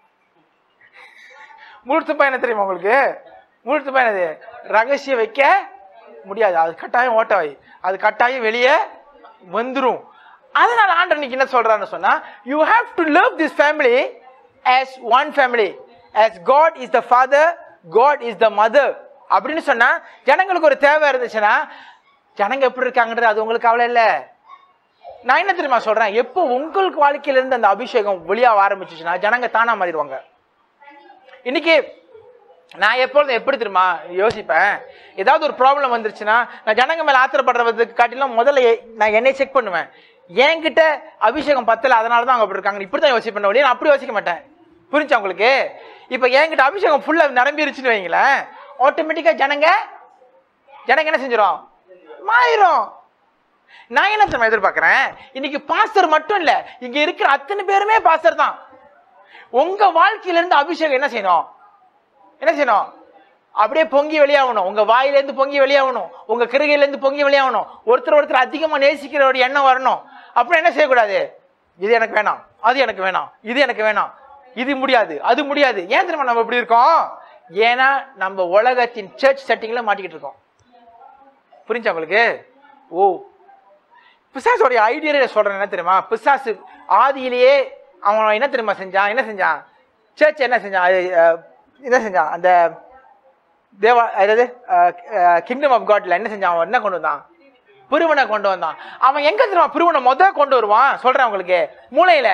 மூழுத்தம் பையன் என்ன தெரியுமா உங்களுக்கு மூழுத்தம் பையன் அது ரகசியம் வைக்க முடியாது அது கட்டாயம் ஓட்டவை அது கட்டாயம் வெளியே வந்துரும் அதனால ஆண்டவர் இன்னைக்கு என்ன சொல்றான்னு சொன்னா you have to love this family as one family as God is the father God is the mother அப்படின்னு சொன்னா ஜனங்களுக்கு ஒரு தேவை இருந்துச்சுன்னா ஜனங்க எப்படி இருக்காங்கன்றது அது உங்களுக்கு கவலை இல்லை நான் என்ன தெரியுமா சொல்றேன் எப்போ உங்களுக்கு வாழ்க்கையில இருந்து அந்த அபிஷேகம் வெளியாக ஆரம்பிச்சுச்சுன்னா ஜனங்க தானா மாறிடுவாங்க இன்னைக்கு நான் எப்பொழுதும் எப்படி தெரியுமா யோசிப்பேன் ஏதாவது ஒரு ப்ராப்ளம் வந்துருச்சுன்னா நான் ஜனங்க மேல ஆத்திரப்படுறதுக்கு காட்டிலும் முதல்ல எ- நான் என்னை செக் பண்ணுவேன் என்கிட்ட அபிஷேகம் பத்தல அதனால தான் அவங்க அப்படி இருக்காங்க இப்படி தான் யோசிப்பேன் ஒழிய நான் அப்படி யோசிக்க மாட்டேன் புரிஞ்சா உங்களுக்கு இப்போ என்கிட்ட அபிஷேகம் ஃபுல்லா நிரம்பிருச்சுன்னு வைங்களேன் ஆட்டோமேட்டிக்கா ஜனங்க ஜனங்க என்ன செஞ்சிடும் மாறிடும் நான் என்ன தெரியுமா எதிர்பார்க்கிறேன் இன்னைக்கு பாஸ்டர் மட்டும் இல்ல இங்க இருக்கிற அத்தனை பேருமே பாஸ்டர் தான் உங்க வாழ்க்கையில இருந்து அபிஷேகம் என்ன செய்யணும் என்ன செய்யணும் அப்படியே பொங்கி வெளியாகணும் உங்க வாயில இருந்து பொங்கி வெளியாகணும் உங்க கிருகையில இருந்து பொங்கி வெளியாகணும் ஒருத்தர் ஒருத்தர் அதிகமா நேசிக்கிற ஒரு எண்ணம் வரணும் அப்புறம் என்ன செய்யக்கூடாது இது எனக்கு வேணாம் அது எனக்கு வேணாம் இது எனக்கு வேணாம் இது முடியாது அது முடியாது ஏன் தெரியுமா நம்ம இப்படி இருக்கோம் ஏன்னா நம்ம உலகத்தின் சர்ச் செட்டிங்ல மாட்டிக்கிட்டு இருக்கோம் புரிஞ்சா உங்களுக்கு ஓ பிசாசோடைய ஐடியா சொல்றேன் என்ன தெரியுமா பிசாசு ஆதியிலேயே அவன் என்ன தெரியுமா செஞ்சான் என்ன செஞ்சான் சர்ச் என்ன செஞ்சான் அது, அஹ், என்ன செஞ்சான் அந்த தேவா அதாவது கிங்டம் ஆஃப் காட்ல என்ன செஞ்சான் அவன் என்ன கொண்டு வந்தான் பிரிவனை கொண்டு வந்தான் அவன் எங்க தெரியுமா பிரிவனை முத கொண்டு வருவான் சொல்றேன் உங்களுக்கு மூளையில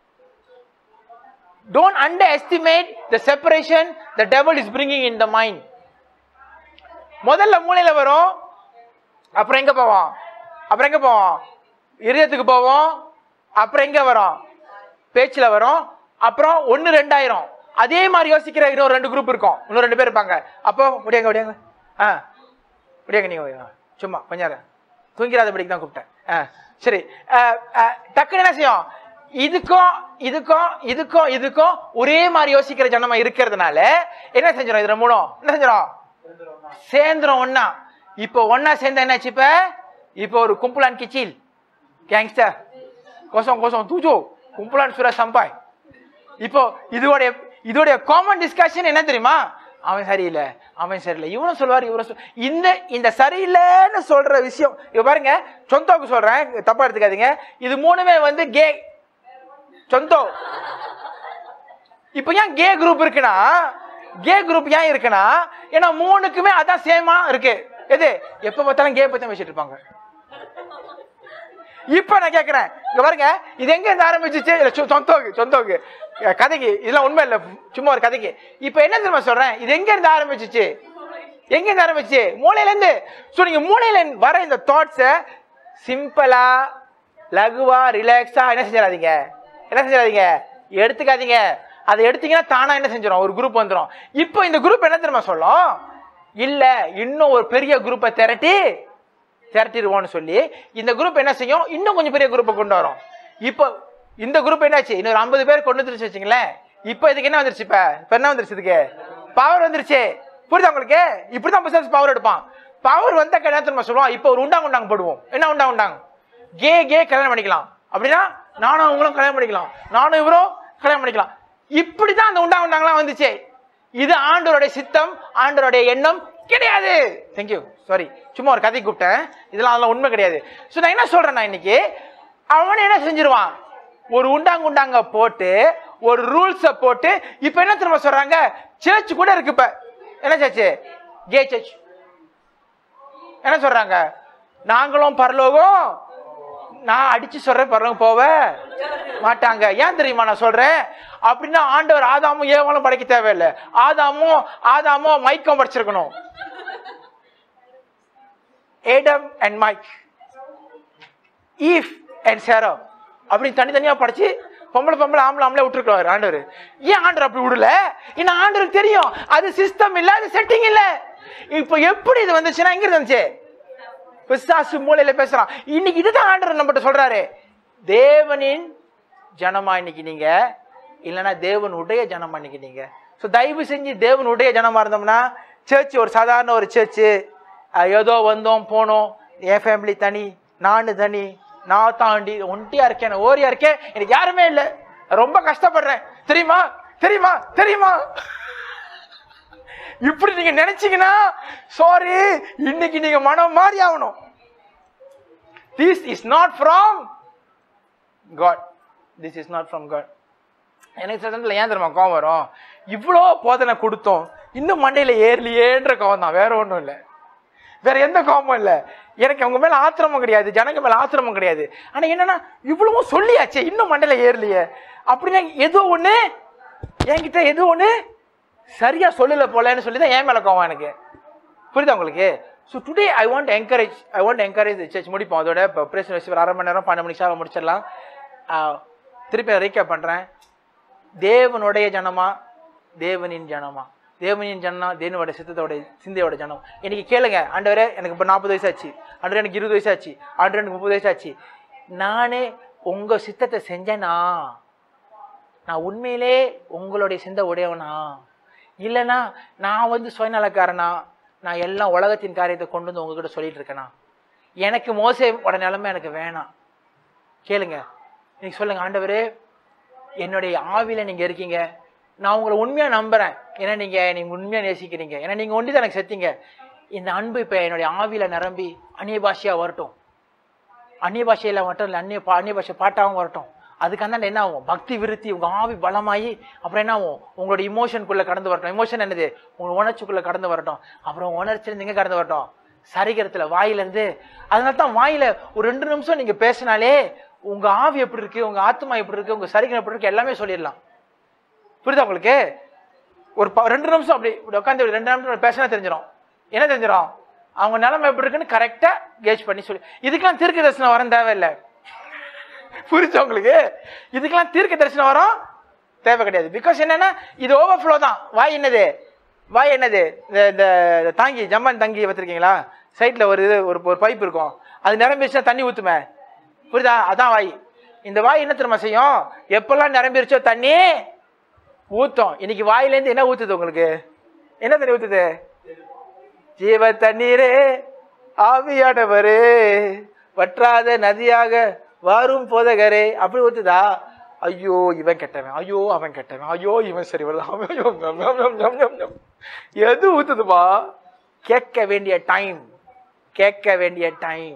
don't underestimate the separation the devil is bringing in the mind முதல்ல மூளையில வரும் அப்புறம் எங்க போவோம் அப்புறம் எங்க போவோம் இதயத்துக்கு போவோம் அப்புறம் எங்க வரும் பேச்சுல வரும் அப்புறம் ஒன்னு ரெண்டாயிரம் அதே மாதிரி யோசிக்கிற இன்னொரு ரெண்டு குரூப் இருக்கும் இன்னும் ரெண்டு பேர் இருப்பாங்க அப்போ முடியாங்க முடியாங்க ஆ முடியாங்க நீங்க வைங்க. சும்மா கொஞ்ச நேரம் தூங்கிறாதபடிக்கு தான் கூப்பிட்டேன் ஆ சரி ஆ, ஆ, டக்குன்னு என்ன செய்யும் இதுக்கும் இதுக்கும் இதுக்கும் இதுக்கும் ஒரே மாதிரி யோசிக்கிற ஜனமா இருக்கிறதுனால என்ன செஞ்சிடும் இதுல மூணும் என்ன செஞ்சிடும் சேர்ந்துரும் ஒண்ணா இப்போ ஒண்ணா சேர்ந்தா என்னாச்சு இப்ப இப்போ ஒரு கும்பலான் கிச்சில் கேங்ஸ்டர் கோசம் கோசம் தூஜோ கும்பலான் சுர சம்பாய் இப்போ இதோடைய இதோடைய காமன் டிஸ்கஷன் என்ன தெரியுமா அவன் சரியில்லை அவன் சரியில்லை இவனும் சொல்லுவார் இவரும் சொல் இந்த இந்த சரியில்லைன்னு சொல்ற விஷயம் இப்ப பாருங்க சொந்தோக்கு சொல்றேன் தப்பா எடுத்துக்காதீங்க இது மூணுமே வந்து கே சொந்தோ இப்போ ஏன் கே குரூப் இருக்குன்னா கே குரூப் ஏன் இருக்குன்னா ஏன்னா மூணுக்குமே அதான் சேமா இருக்கு எது எப்ப பார்த்தாலும் கே பத்தி பேசிட்டு இருப்பாங்க இப்ப நான் கேக்குறேன் இங்க பாருங்க இது எங்க இருந்து ஆரம்பிச்சிச்சு இல்ல சொ- சொந்தோக்கு சொந்தோக்கு அஹ் கதைக்கு இதெல்லாம் உண்மை இல்ல சும்மா ஒரு கதைக்கு இப்ப என்ன தெரியுமா சொல்றேன் இது எங்க இருந்து ஆரம்பிச்சிச்சு எங்க இருந்து ஆரம்பிச்சு மூளையில இருந்து சோ நீங்க மூளையில வர இந்த தாட்ஸ சிம்பிளா லகுவா ரிலாக்ஸா என்ன செஞ்சிடாதீங்க என்ன செஞ்சிடாதீங்க எடுத்துக்காதீங்க அதை எடுத்தீங்கன்னா தானா என்ன செஞ்சிடும் ஒரு குரூப் வந்துடும் இப்போ இந்த குரூப் என்ன தெரியுமா சொல்லும் இல்ல இன்னும் ஒரு பெரிய குரூப்பை திரட்டி திரட்டிடுவோம்னு சொல்லி இந்த குரூப் என்ன செய்யும் இன்னும் கொஞ்சம் பெரிய குரூப்பை கொண்டு வரும் இப்போ இந்த குரூப் என்னாச்சு இன்னொரு ஐம்பது பேர் கொண்டு வந்துருச்சு வச்சுங்களேன் இப்போ இதுக்கு என்ன வந்துருச்சு இப்ப இப்ப என்ன வந்துருச்சு இதுக்கு பவர் வந்துருச்சு புரியுதா உங்களுக்கு இப்படிதான் பிசினஸ் பவர் எடுப்பான் பவர் வந்த கல்யாணத்தை சொல்லுவான் இப்போ ஒரு உண்டாங்க உண்டாங்க போடுவோம் என்ன உண்டாங்க உண்டாங்க கே கே கல்யாணம் பண்ணிக்கலாம் அப்படின்னா நானும் அவங்களும் கல்யாணம் பண்ணிக்கலாம் நானும் இவரும் கல்யாணம் பண்ணிக்கலாம் இப்படிதான் அந்த உண்டாங்க உண்டாங்கலாம் வந்துச்சு இது ஆண்டவருடைய சித்தம் ஆண்டவருடைய எண்ணம் கிடையாது தேங்க்யூ சாரி சும்மா ஒரு கதை கூப்பிட்டேன் இதெல்லாம் அதெல்லாம் உண்மை கிடையாது ஸோ நான் என்ன சொல்றேன் இன்னைக்கு அவன் என்ன செஞ்சிருவான் ஒரு உண்டாங்க உண்டாங்க போட்டு ஒரு ரூல்ஸை போட்டு இப்போ என்ன திரும்ப சொல்றாங்க சர்ச் கூட இருக்கு இப்ப என்ன சர்ச் கே சர்ச் என்ன சொல்றாங்க நாங்களும் பரலோகம் நான் அடிச்சு சொல்றேன் பரலோகம் போவ மாட்டாங்க ஏன் தெரியுமா நான் சொல்றேன் அப்படின்னா ஆண்டவர் ஆதாமும் ஏவாலும் படைக்க தேவையில்லை ஆதாமும் ஆதாமும் மைக்கம் படிச்சிருக்கணும் Adam and Mike Eve and சேரோ அப்படின்னு தனித்தனியா படைச்சு பொம்பளை பொம்பளை ஆம்பளை ஆம்பளை விட்டுருக்காரு ஆண்டவர் ஏன் ஆண்டவர் அப்படி விடல ஏன்னா ஆண்டவருக்கு தெரியும் அது சிஸ்டம் இல்ல அது செட்டிங் இல்ல இப்போ எப்படி இது வந்துச்சுன்னா எங்க இருந்து வந்துச்சு பிசாசு மூலையில பேசுறான் இன்னைக்கு இதுதான் ஆண்டவர் நம்மகிட்ட சொல்றாரு தேவனின் ஜனமா இன்னைக்கு நீங்க இல்லைன்னா தேவனுடைய ஜனமா இன்னைக்கு நீங்க ஸோ தயவு செஞ்சு தேவனுடைய ஜனமா இருந்தோம்னா சர்ச் ஒரு சாதாரண ஒரு சர்ச்சு ஏதோ வந்தோம் போனோம் என் ஃபேமிலி தனி நான் தனி நான் தாண்டி ஒண்டியா இருக்கேன் நான் ஓரியா இருக்கேன் எனக்கு யாருமே இல்லை ரொம்ப கஷ்டப்படுறேன் தெரியுமா தெரியுமா தெரியுமா இப்படி நீங்க நினைச்சீங்கன்னா சாரி இன்னைக்கு நீங்க மனம் மாறி ஆகணும் this is not from God this is not from God எனக்கு சில நேரத்துல ஏன் தெரியுமா கோவம் வரும் இவ்வளோ போதனை கொடுத்தோம் இன்னும் மண்டையில ஏறலையேன்ற கோவம் தான் வேற ஒன்றும் இல்லை வேற எந்த கோபமும் இல்லை எனக்கு அவங்க மேல ஆத்திரமும் கிடையாது ஜனங்க மேல ஆத்திரமும் கிடையாது ஆனா என்னன்னா இவ்வளவும் சொல்லியாச்சே இன்னும் மண்டையில ஏறலையே அப்படின்னா ஏதோ ஒண்ணு என்கிட்ட ஏதோ ஒண்ணு சரியா சொல்லல போலன்னு சொல்லி தான் என் மேல கோவம் எனக்கு புரியுதா உங்களுக்கு so today I want encourage I want encourage church முடிப்போம் அதோட இப்போ பிரேசன் வச்சு ஒரு அரை மணி நேரம் பன்னெண்டு நிமிஷம் முடிச்சிடலாம் ஆஹ், திருப்பி ரீகேப் பண்ணுறேன் தேவனுடைய ஜனமா தேவனின் ஜனமா தேவனின் ஜனம் தேவனோட சித்தத்தோட சிந்தையோட ஜனம் இன்னைக்கு கேளுங்க ஆண்டவரே எனக்கு இப்போ நாற்பது வயசு ஆச்சு ஆண்டவரே எனக்கு இருபது வயசு ஆச்சு ஆண்டவரே எனக்கு முப்பது வயசு ஆச்சு நானே உங்க சித்தத்தை செஞ்சேனா நான் உண்மையிலே உங்களுடைய சிந்தை உடையவனா இல்லைன்னா நான் வந்து சுயநலக்காரனா நான் எல்லாம் உலகத்தின் காரியத்தை கொண்டு வந்து உங்ககிட்ட சொல்லிட்டு இருக்கேனா எனக்கு மோசையோட நிலைமை எனக்கு வேணாம் கேளுங்க நீங்க சொல்லுங்க ஆண்டவரே என்னுடைய ஆவியில நீங்க இருக்கீங்க நான் உங்களை உண்மையா நம்புறேன் ஏன்னா நீங்க நீங்க உண்மையா நேசிக்கிறீங்க ஏன்னா நீங்க ஒண்டி தான் எனக்கு செத்தீங்க இந்த அன்பு இப்ப என்னுடைய ஆவியில நிரம்பி அந்நிய பாஷையா வரட்டும் அந்நிய பாஷையில மட்டும் இல்லை அந்நிய பா அந்நிய பாஷை பாட்டாகவும் வரட்டும் அதுக்கு அந்தாண்ட என்ன ஆகும் பக்தி விருத்தி உங்க ஆவி பலமாயி அப்புறம் என்ன ஆகும் உங்களோட இமோஷனுக்குள்ள கடந்து வரட்டும் இமோஷன் என்னது உங்க உணர்ச்சிக்குள்ள கடந்து வரட்டும் அப்புறம் உணர்ச்சியில எங்க கடந்து வரட்டும் சரிகரத்துல வாயில இருந்து அதனால தான் வாயில ஒரு ரெண்டு நிமிஷம் நீங்க பேசினாலே உங்க ஆவி எப்படி இருக்கு உங்க ஆத்மா எப்படி இருக்கு உங்க சரிகரம் எப்படி இருக்கு எல்லாமே சொல்லிடலாம் புரியுதா உங்களுக்கு ஒரு ப- ரெண்டு நிமிஷம் அப்படி இப்படி உட்காந்து ரெண்டு நிமிஷம் பேசினா தெரிஞ்சிடும் என்ன தெரிஞ்சிடும் அவங்க நிலைமை எப்படி இருக்குன்னு கரெக்டா கேஜ் பண்ணி சொல்லி இதுக்கெல்லாம் தீர்க்க தரிசனம் வரம் தேவையில்லை புரிஞ்சா உங்களுக்கு இதுக்கெல்லாம் தீர்க்க தரிசனம் வரும் தேவை கிடையாது பிகாஸ் என்னன்னா இது ஓவர்ஃப்ளோ தான் வாய் என்னது வாய் என்னது இந்த இந்த இந்த தாங்கி ஜம்மான் தாங்கி வச்சிருக்கீங்களா சைட்ல ஒரு இது ஒரு ஒரு பைப் இருக்கும் அது நிரம்பிடுச்சுன்னா தண்ணி ஊத்துமே புரியுதா அதான் வாய் இந்த வாய் என்ன தெரியுமா செய்யும் எப்பெல்லாம் நிரம்பிருச்சோ தண்ணி ஊத்தும் இன்னைக்கு வாயிலேருந்து என்ன ஊத்துது உங்களுக்கு என்ன தண்ணி ஊத்துது ஜீவ தண்ணீரே ஆவியானவரே வற்றாத நதியாக வாரும் போதகரே அப்படி ஊத்துதா ஐயோ இவன் கெட்டவன் ஐயோ அவன் கெட்டவன் ஐயோ இவன் சரி வரல அவன் ஐயோ, ஞம், ஞம், ஞம், ஞம், ஞம், ஞம். எது ஊத்துதுப்பா கேட்க வேண்டிய டைம் கேட்க வேண்டிய டைம்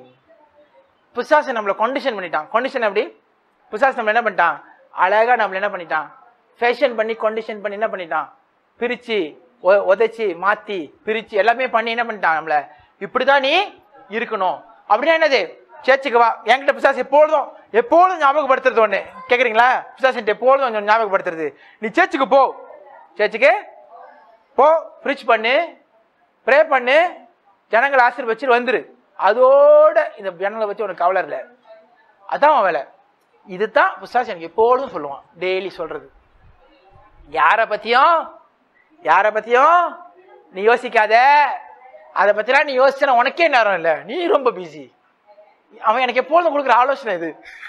பிசாசு நம்மளை கண்டிஷன் பண்ணிட்டான் கண்டிஷன் எப்படி பிசாசு நம்மள என்ன பண்ணிட்டான் அழகா நம்மள என்ன பண்ணிட்டான் ஃபேஷன் பண்ணி கண்டிஷன் பண்ணி என்ன பண்ணிட்டான் பிரிச்சு உ- உதைச்சு மாத்தி பிரிச்சு எல்லாமே பண்ணி என்ன பண்ணிட்டான் நம்மள இப்படிதான் நீ இருக்கணும் அப்படின்னா என்னது சேர்ச்சுக்கு வா என்கிட்ட பிசாசு எப்பொழுதும் எப்பொழுதும் ஞாபகப்படுத்துறது ஒண்ணு கேக்குறீங்களா பிசாசு எப்பொழுதும் கொஞ்சம் ஞாபகப்படுத்துறது நீ சேர்ச்சுக்கு போ சேர்ச்சுக்கு போ ப்ரீச் பண்ணு ப்ரே பண்ணு ஜனங்களை ஆசீர்வச்சு வந்துரு அதோட இந்த ஜனங்களை பத்தி உனக்கு கவலை இல்லை அதான் அவன் வேலை இதுதான் பிசாசு எனக்கு எப்பொழுதும் சொல்லுவான் டெய்லி சொல்றது யார பத்தியும் யார பத்தியும் நீ யோசிக்காத அதை பத்திலாம் நீ யோசிச்சா உனக்கே நேரம் இல்லை நீ ரொம்ப பிஸி அவன் எனக்கு எப்பொழுதும் கொடுக்குற ஆலோசனை இது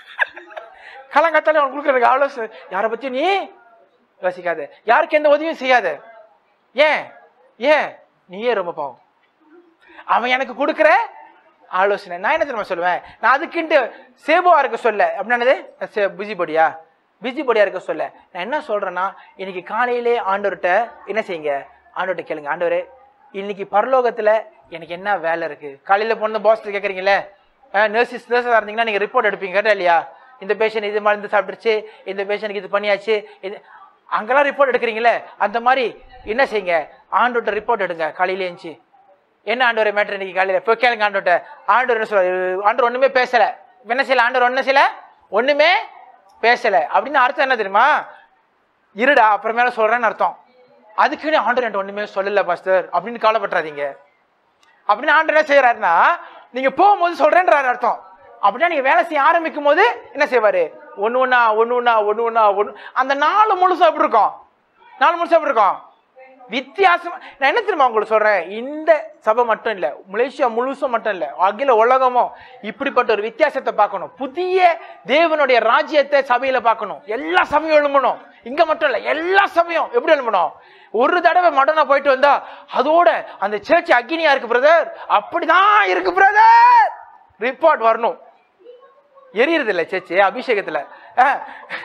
காலங்காத்தால அவன் கொடுக்குற ஆலோசனை யாரை பத்தியும் நீ யோசிக்காத யாருக்கு எந்த உதவியும் செய்யாத ஏன் ஏன் நீயே ரொம்ப பாவம் அவன் எனக்கு கொடுக்குற ஆலோசனை நான் என்ன தெரியுமா சொல்லுவேன் நான் அதுக்குன்ட்டு சேபுவா இருக்க சொல்ல அப்படின்னது பிஸி பொடியா பிஸி பொடியா இருக்க சொல்ல நான் என்ன சொல்றேன்னா இன்னைக்கு காலையிலே ஆண்டவர்கிட்ட என்ன செய்யுங்க ஆண்டவர்கிட்ட கேளுங்க ஆண்டவரே இன்னைக்கு பரலோகத்துல எனக்கு என்ன வேலை இருக்கு காலையில போன பாஸ் கேக்குறீங்களே நர்சிஸ் நர்ஸா இருந்தீங்கன்னா நீங்க ரிப்போர்ட் எடுப்பீங்க கேட்டா இல்லையா இந்த பேஷண்ட் இது மருந்து சாப்பிட்டுருச்சு இந்த பேஷண்ட்க்கு இது பண்ணியாச்சு இது அங்கெல்லாம் ரிப்போர்ட் எடுக்கிறீங்களே அந்த மாதிரி என்ன செய்யுங்க ஆண்டோட்ட ரிப்போர்ட் எடுங்க காலையில எழுந்துச்சு என்ன ஆண்டவர் மேட்ரு இன்னைக்கு காலையில போய் கேளுங்க ஆண்டோட்ட ஆண்டவர் என்ன சொல்றாரு ஆண்டவர் ஒண்ணுமே பேசல என்ன செய்யல ஆண்டவர் ஒண்ணு செய்யல ஒண்ணுமே பேசல அப்படின்னு அர்த்தம் என்ன தெரியுமா இருடா அப்புறமேல சொல்றேன்னு அர்த்தம் அதுக்குன்னு ஆண்டவர் என்கிட்ட ஒண்ணுமே சொல்லல பாஸ்டர் அப்படின்னு கவலைப்பட்டுறாதீங்க அப்படின்னு ஆண்டவர் என்ன செய்யறாருன்னா நீங்க போகும்போது சொல்றேன்றாரு அர்த்தம் அப்படின்னா நீங்க வேலை செய்ய ஆரம்பிக்கும் போது என்ன செய்வாரு ஒண்ணு ஒண்ணா ஒண்ணு ஒண்ணா ஒண்ணு ஒண்ணா ஒண்ணு அந்த நாலு முழுசும் எப்படி இருக்கும் நாலு முழுசும் எப்படி இருக்கும் வித்தியாசமா நான் என்ன தெரியுமா உங்களுக்கு சொல்றேன் இந்த சபை மட்டும் இல்ல மலேசியா முழுசும் மட்டும் இல்ல அகில உலகமும் இப்படிப்பட்ட ஒரு வித்தியாசத்தை பார்க்கணும் புதிய தேவனுடைய ராஜ்யத்தை சபையில பார்க்கணும் எல்லா சபையும் எழும்பணும் இங்க மட்டும் இல்ல எல்லா சபையும் எப்படி எழும்பணும் ஒரு தடவை மடனா போயிட்டு வந்தா அதோட அந்த சேர்ச் அக்னியா இருக்கு பிரதர் அப்படிதான் இருக்கு பிரதர் ரிப்போர்ட் வரணும் எரியறது இல்ல சேர்ச்சி அபிஷேகத்துல அஹ்.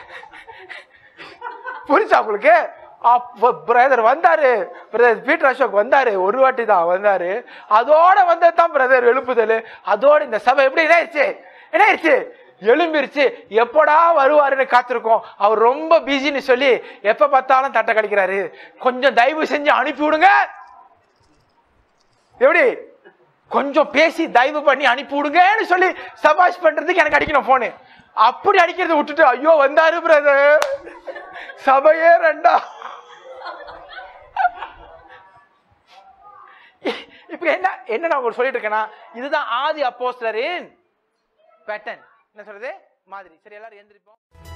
புரிச்சா உங்களுக்கு பிரதர் வந்தாரு பிரதர் பீட்டர் அசோக் வந்தாரு ஒரு வாட்டி தான் வந்தாரு அதோட வந்தது தான் பிரதர் எழுப்புதல் அதோட இந்த சபை எப்படி என்ன ஆயிடுச்சு என்ன ஆயிடுச்சு எழும்பிருச்சு எப்படா வருவாருன்னு காத்திருக்கோம் அவர் ரொம்ப பிஸின்னு சொல்லி எப்ப பார்த்தாலும் தட்டை கழிக்கிறாரு கொஞ்சம் தயவு செஞ்சு அனுப்பி விடுங்க எப்படி கொஞ்சம் பேசி தயவு பண்ணி அனுப்பி விடுங்கன்னு சொல்லி சபாஷ் பண்றதுக்கு எனக்கு அடிக்கணும் போனு அப்படி அடிக்கிறத விட்டுட்டு ஐயோ வந்தாரு பிரதர் சபையே ரெண்டா இப்ப என்ன என்ன நான் உங்களுக்கு சொல்லிட்டு இருக்கேன்னா இதுதான் ஆதி அப்போஸ்லரின் பேட்டர்ன் என்ன சொல்றது மாதிரி சரி எல்லாரும் எந்திரிப்போம்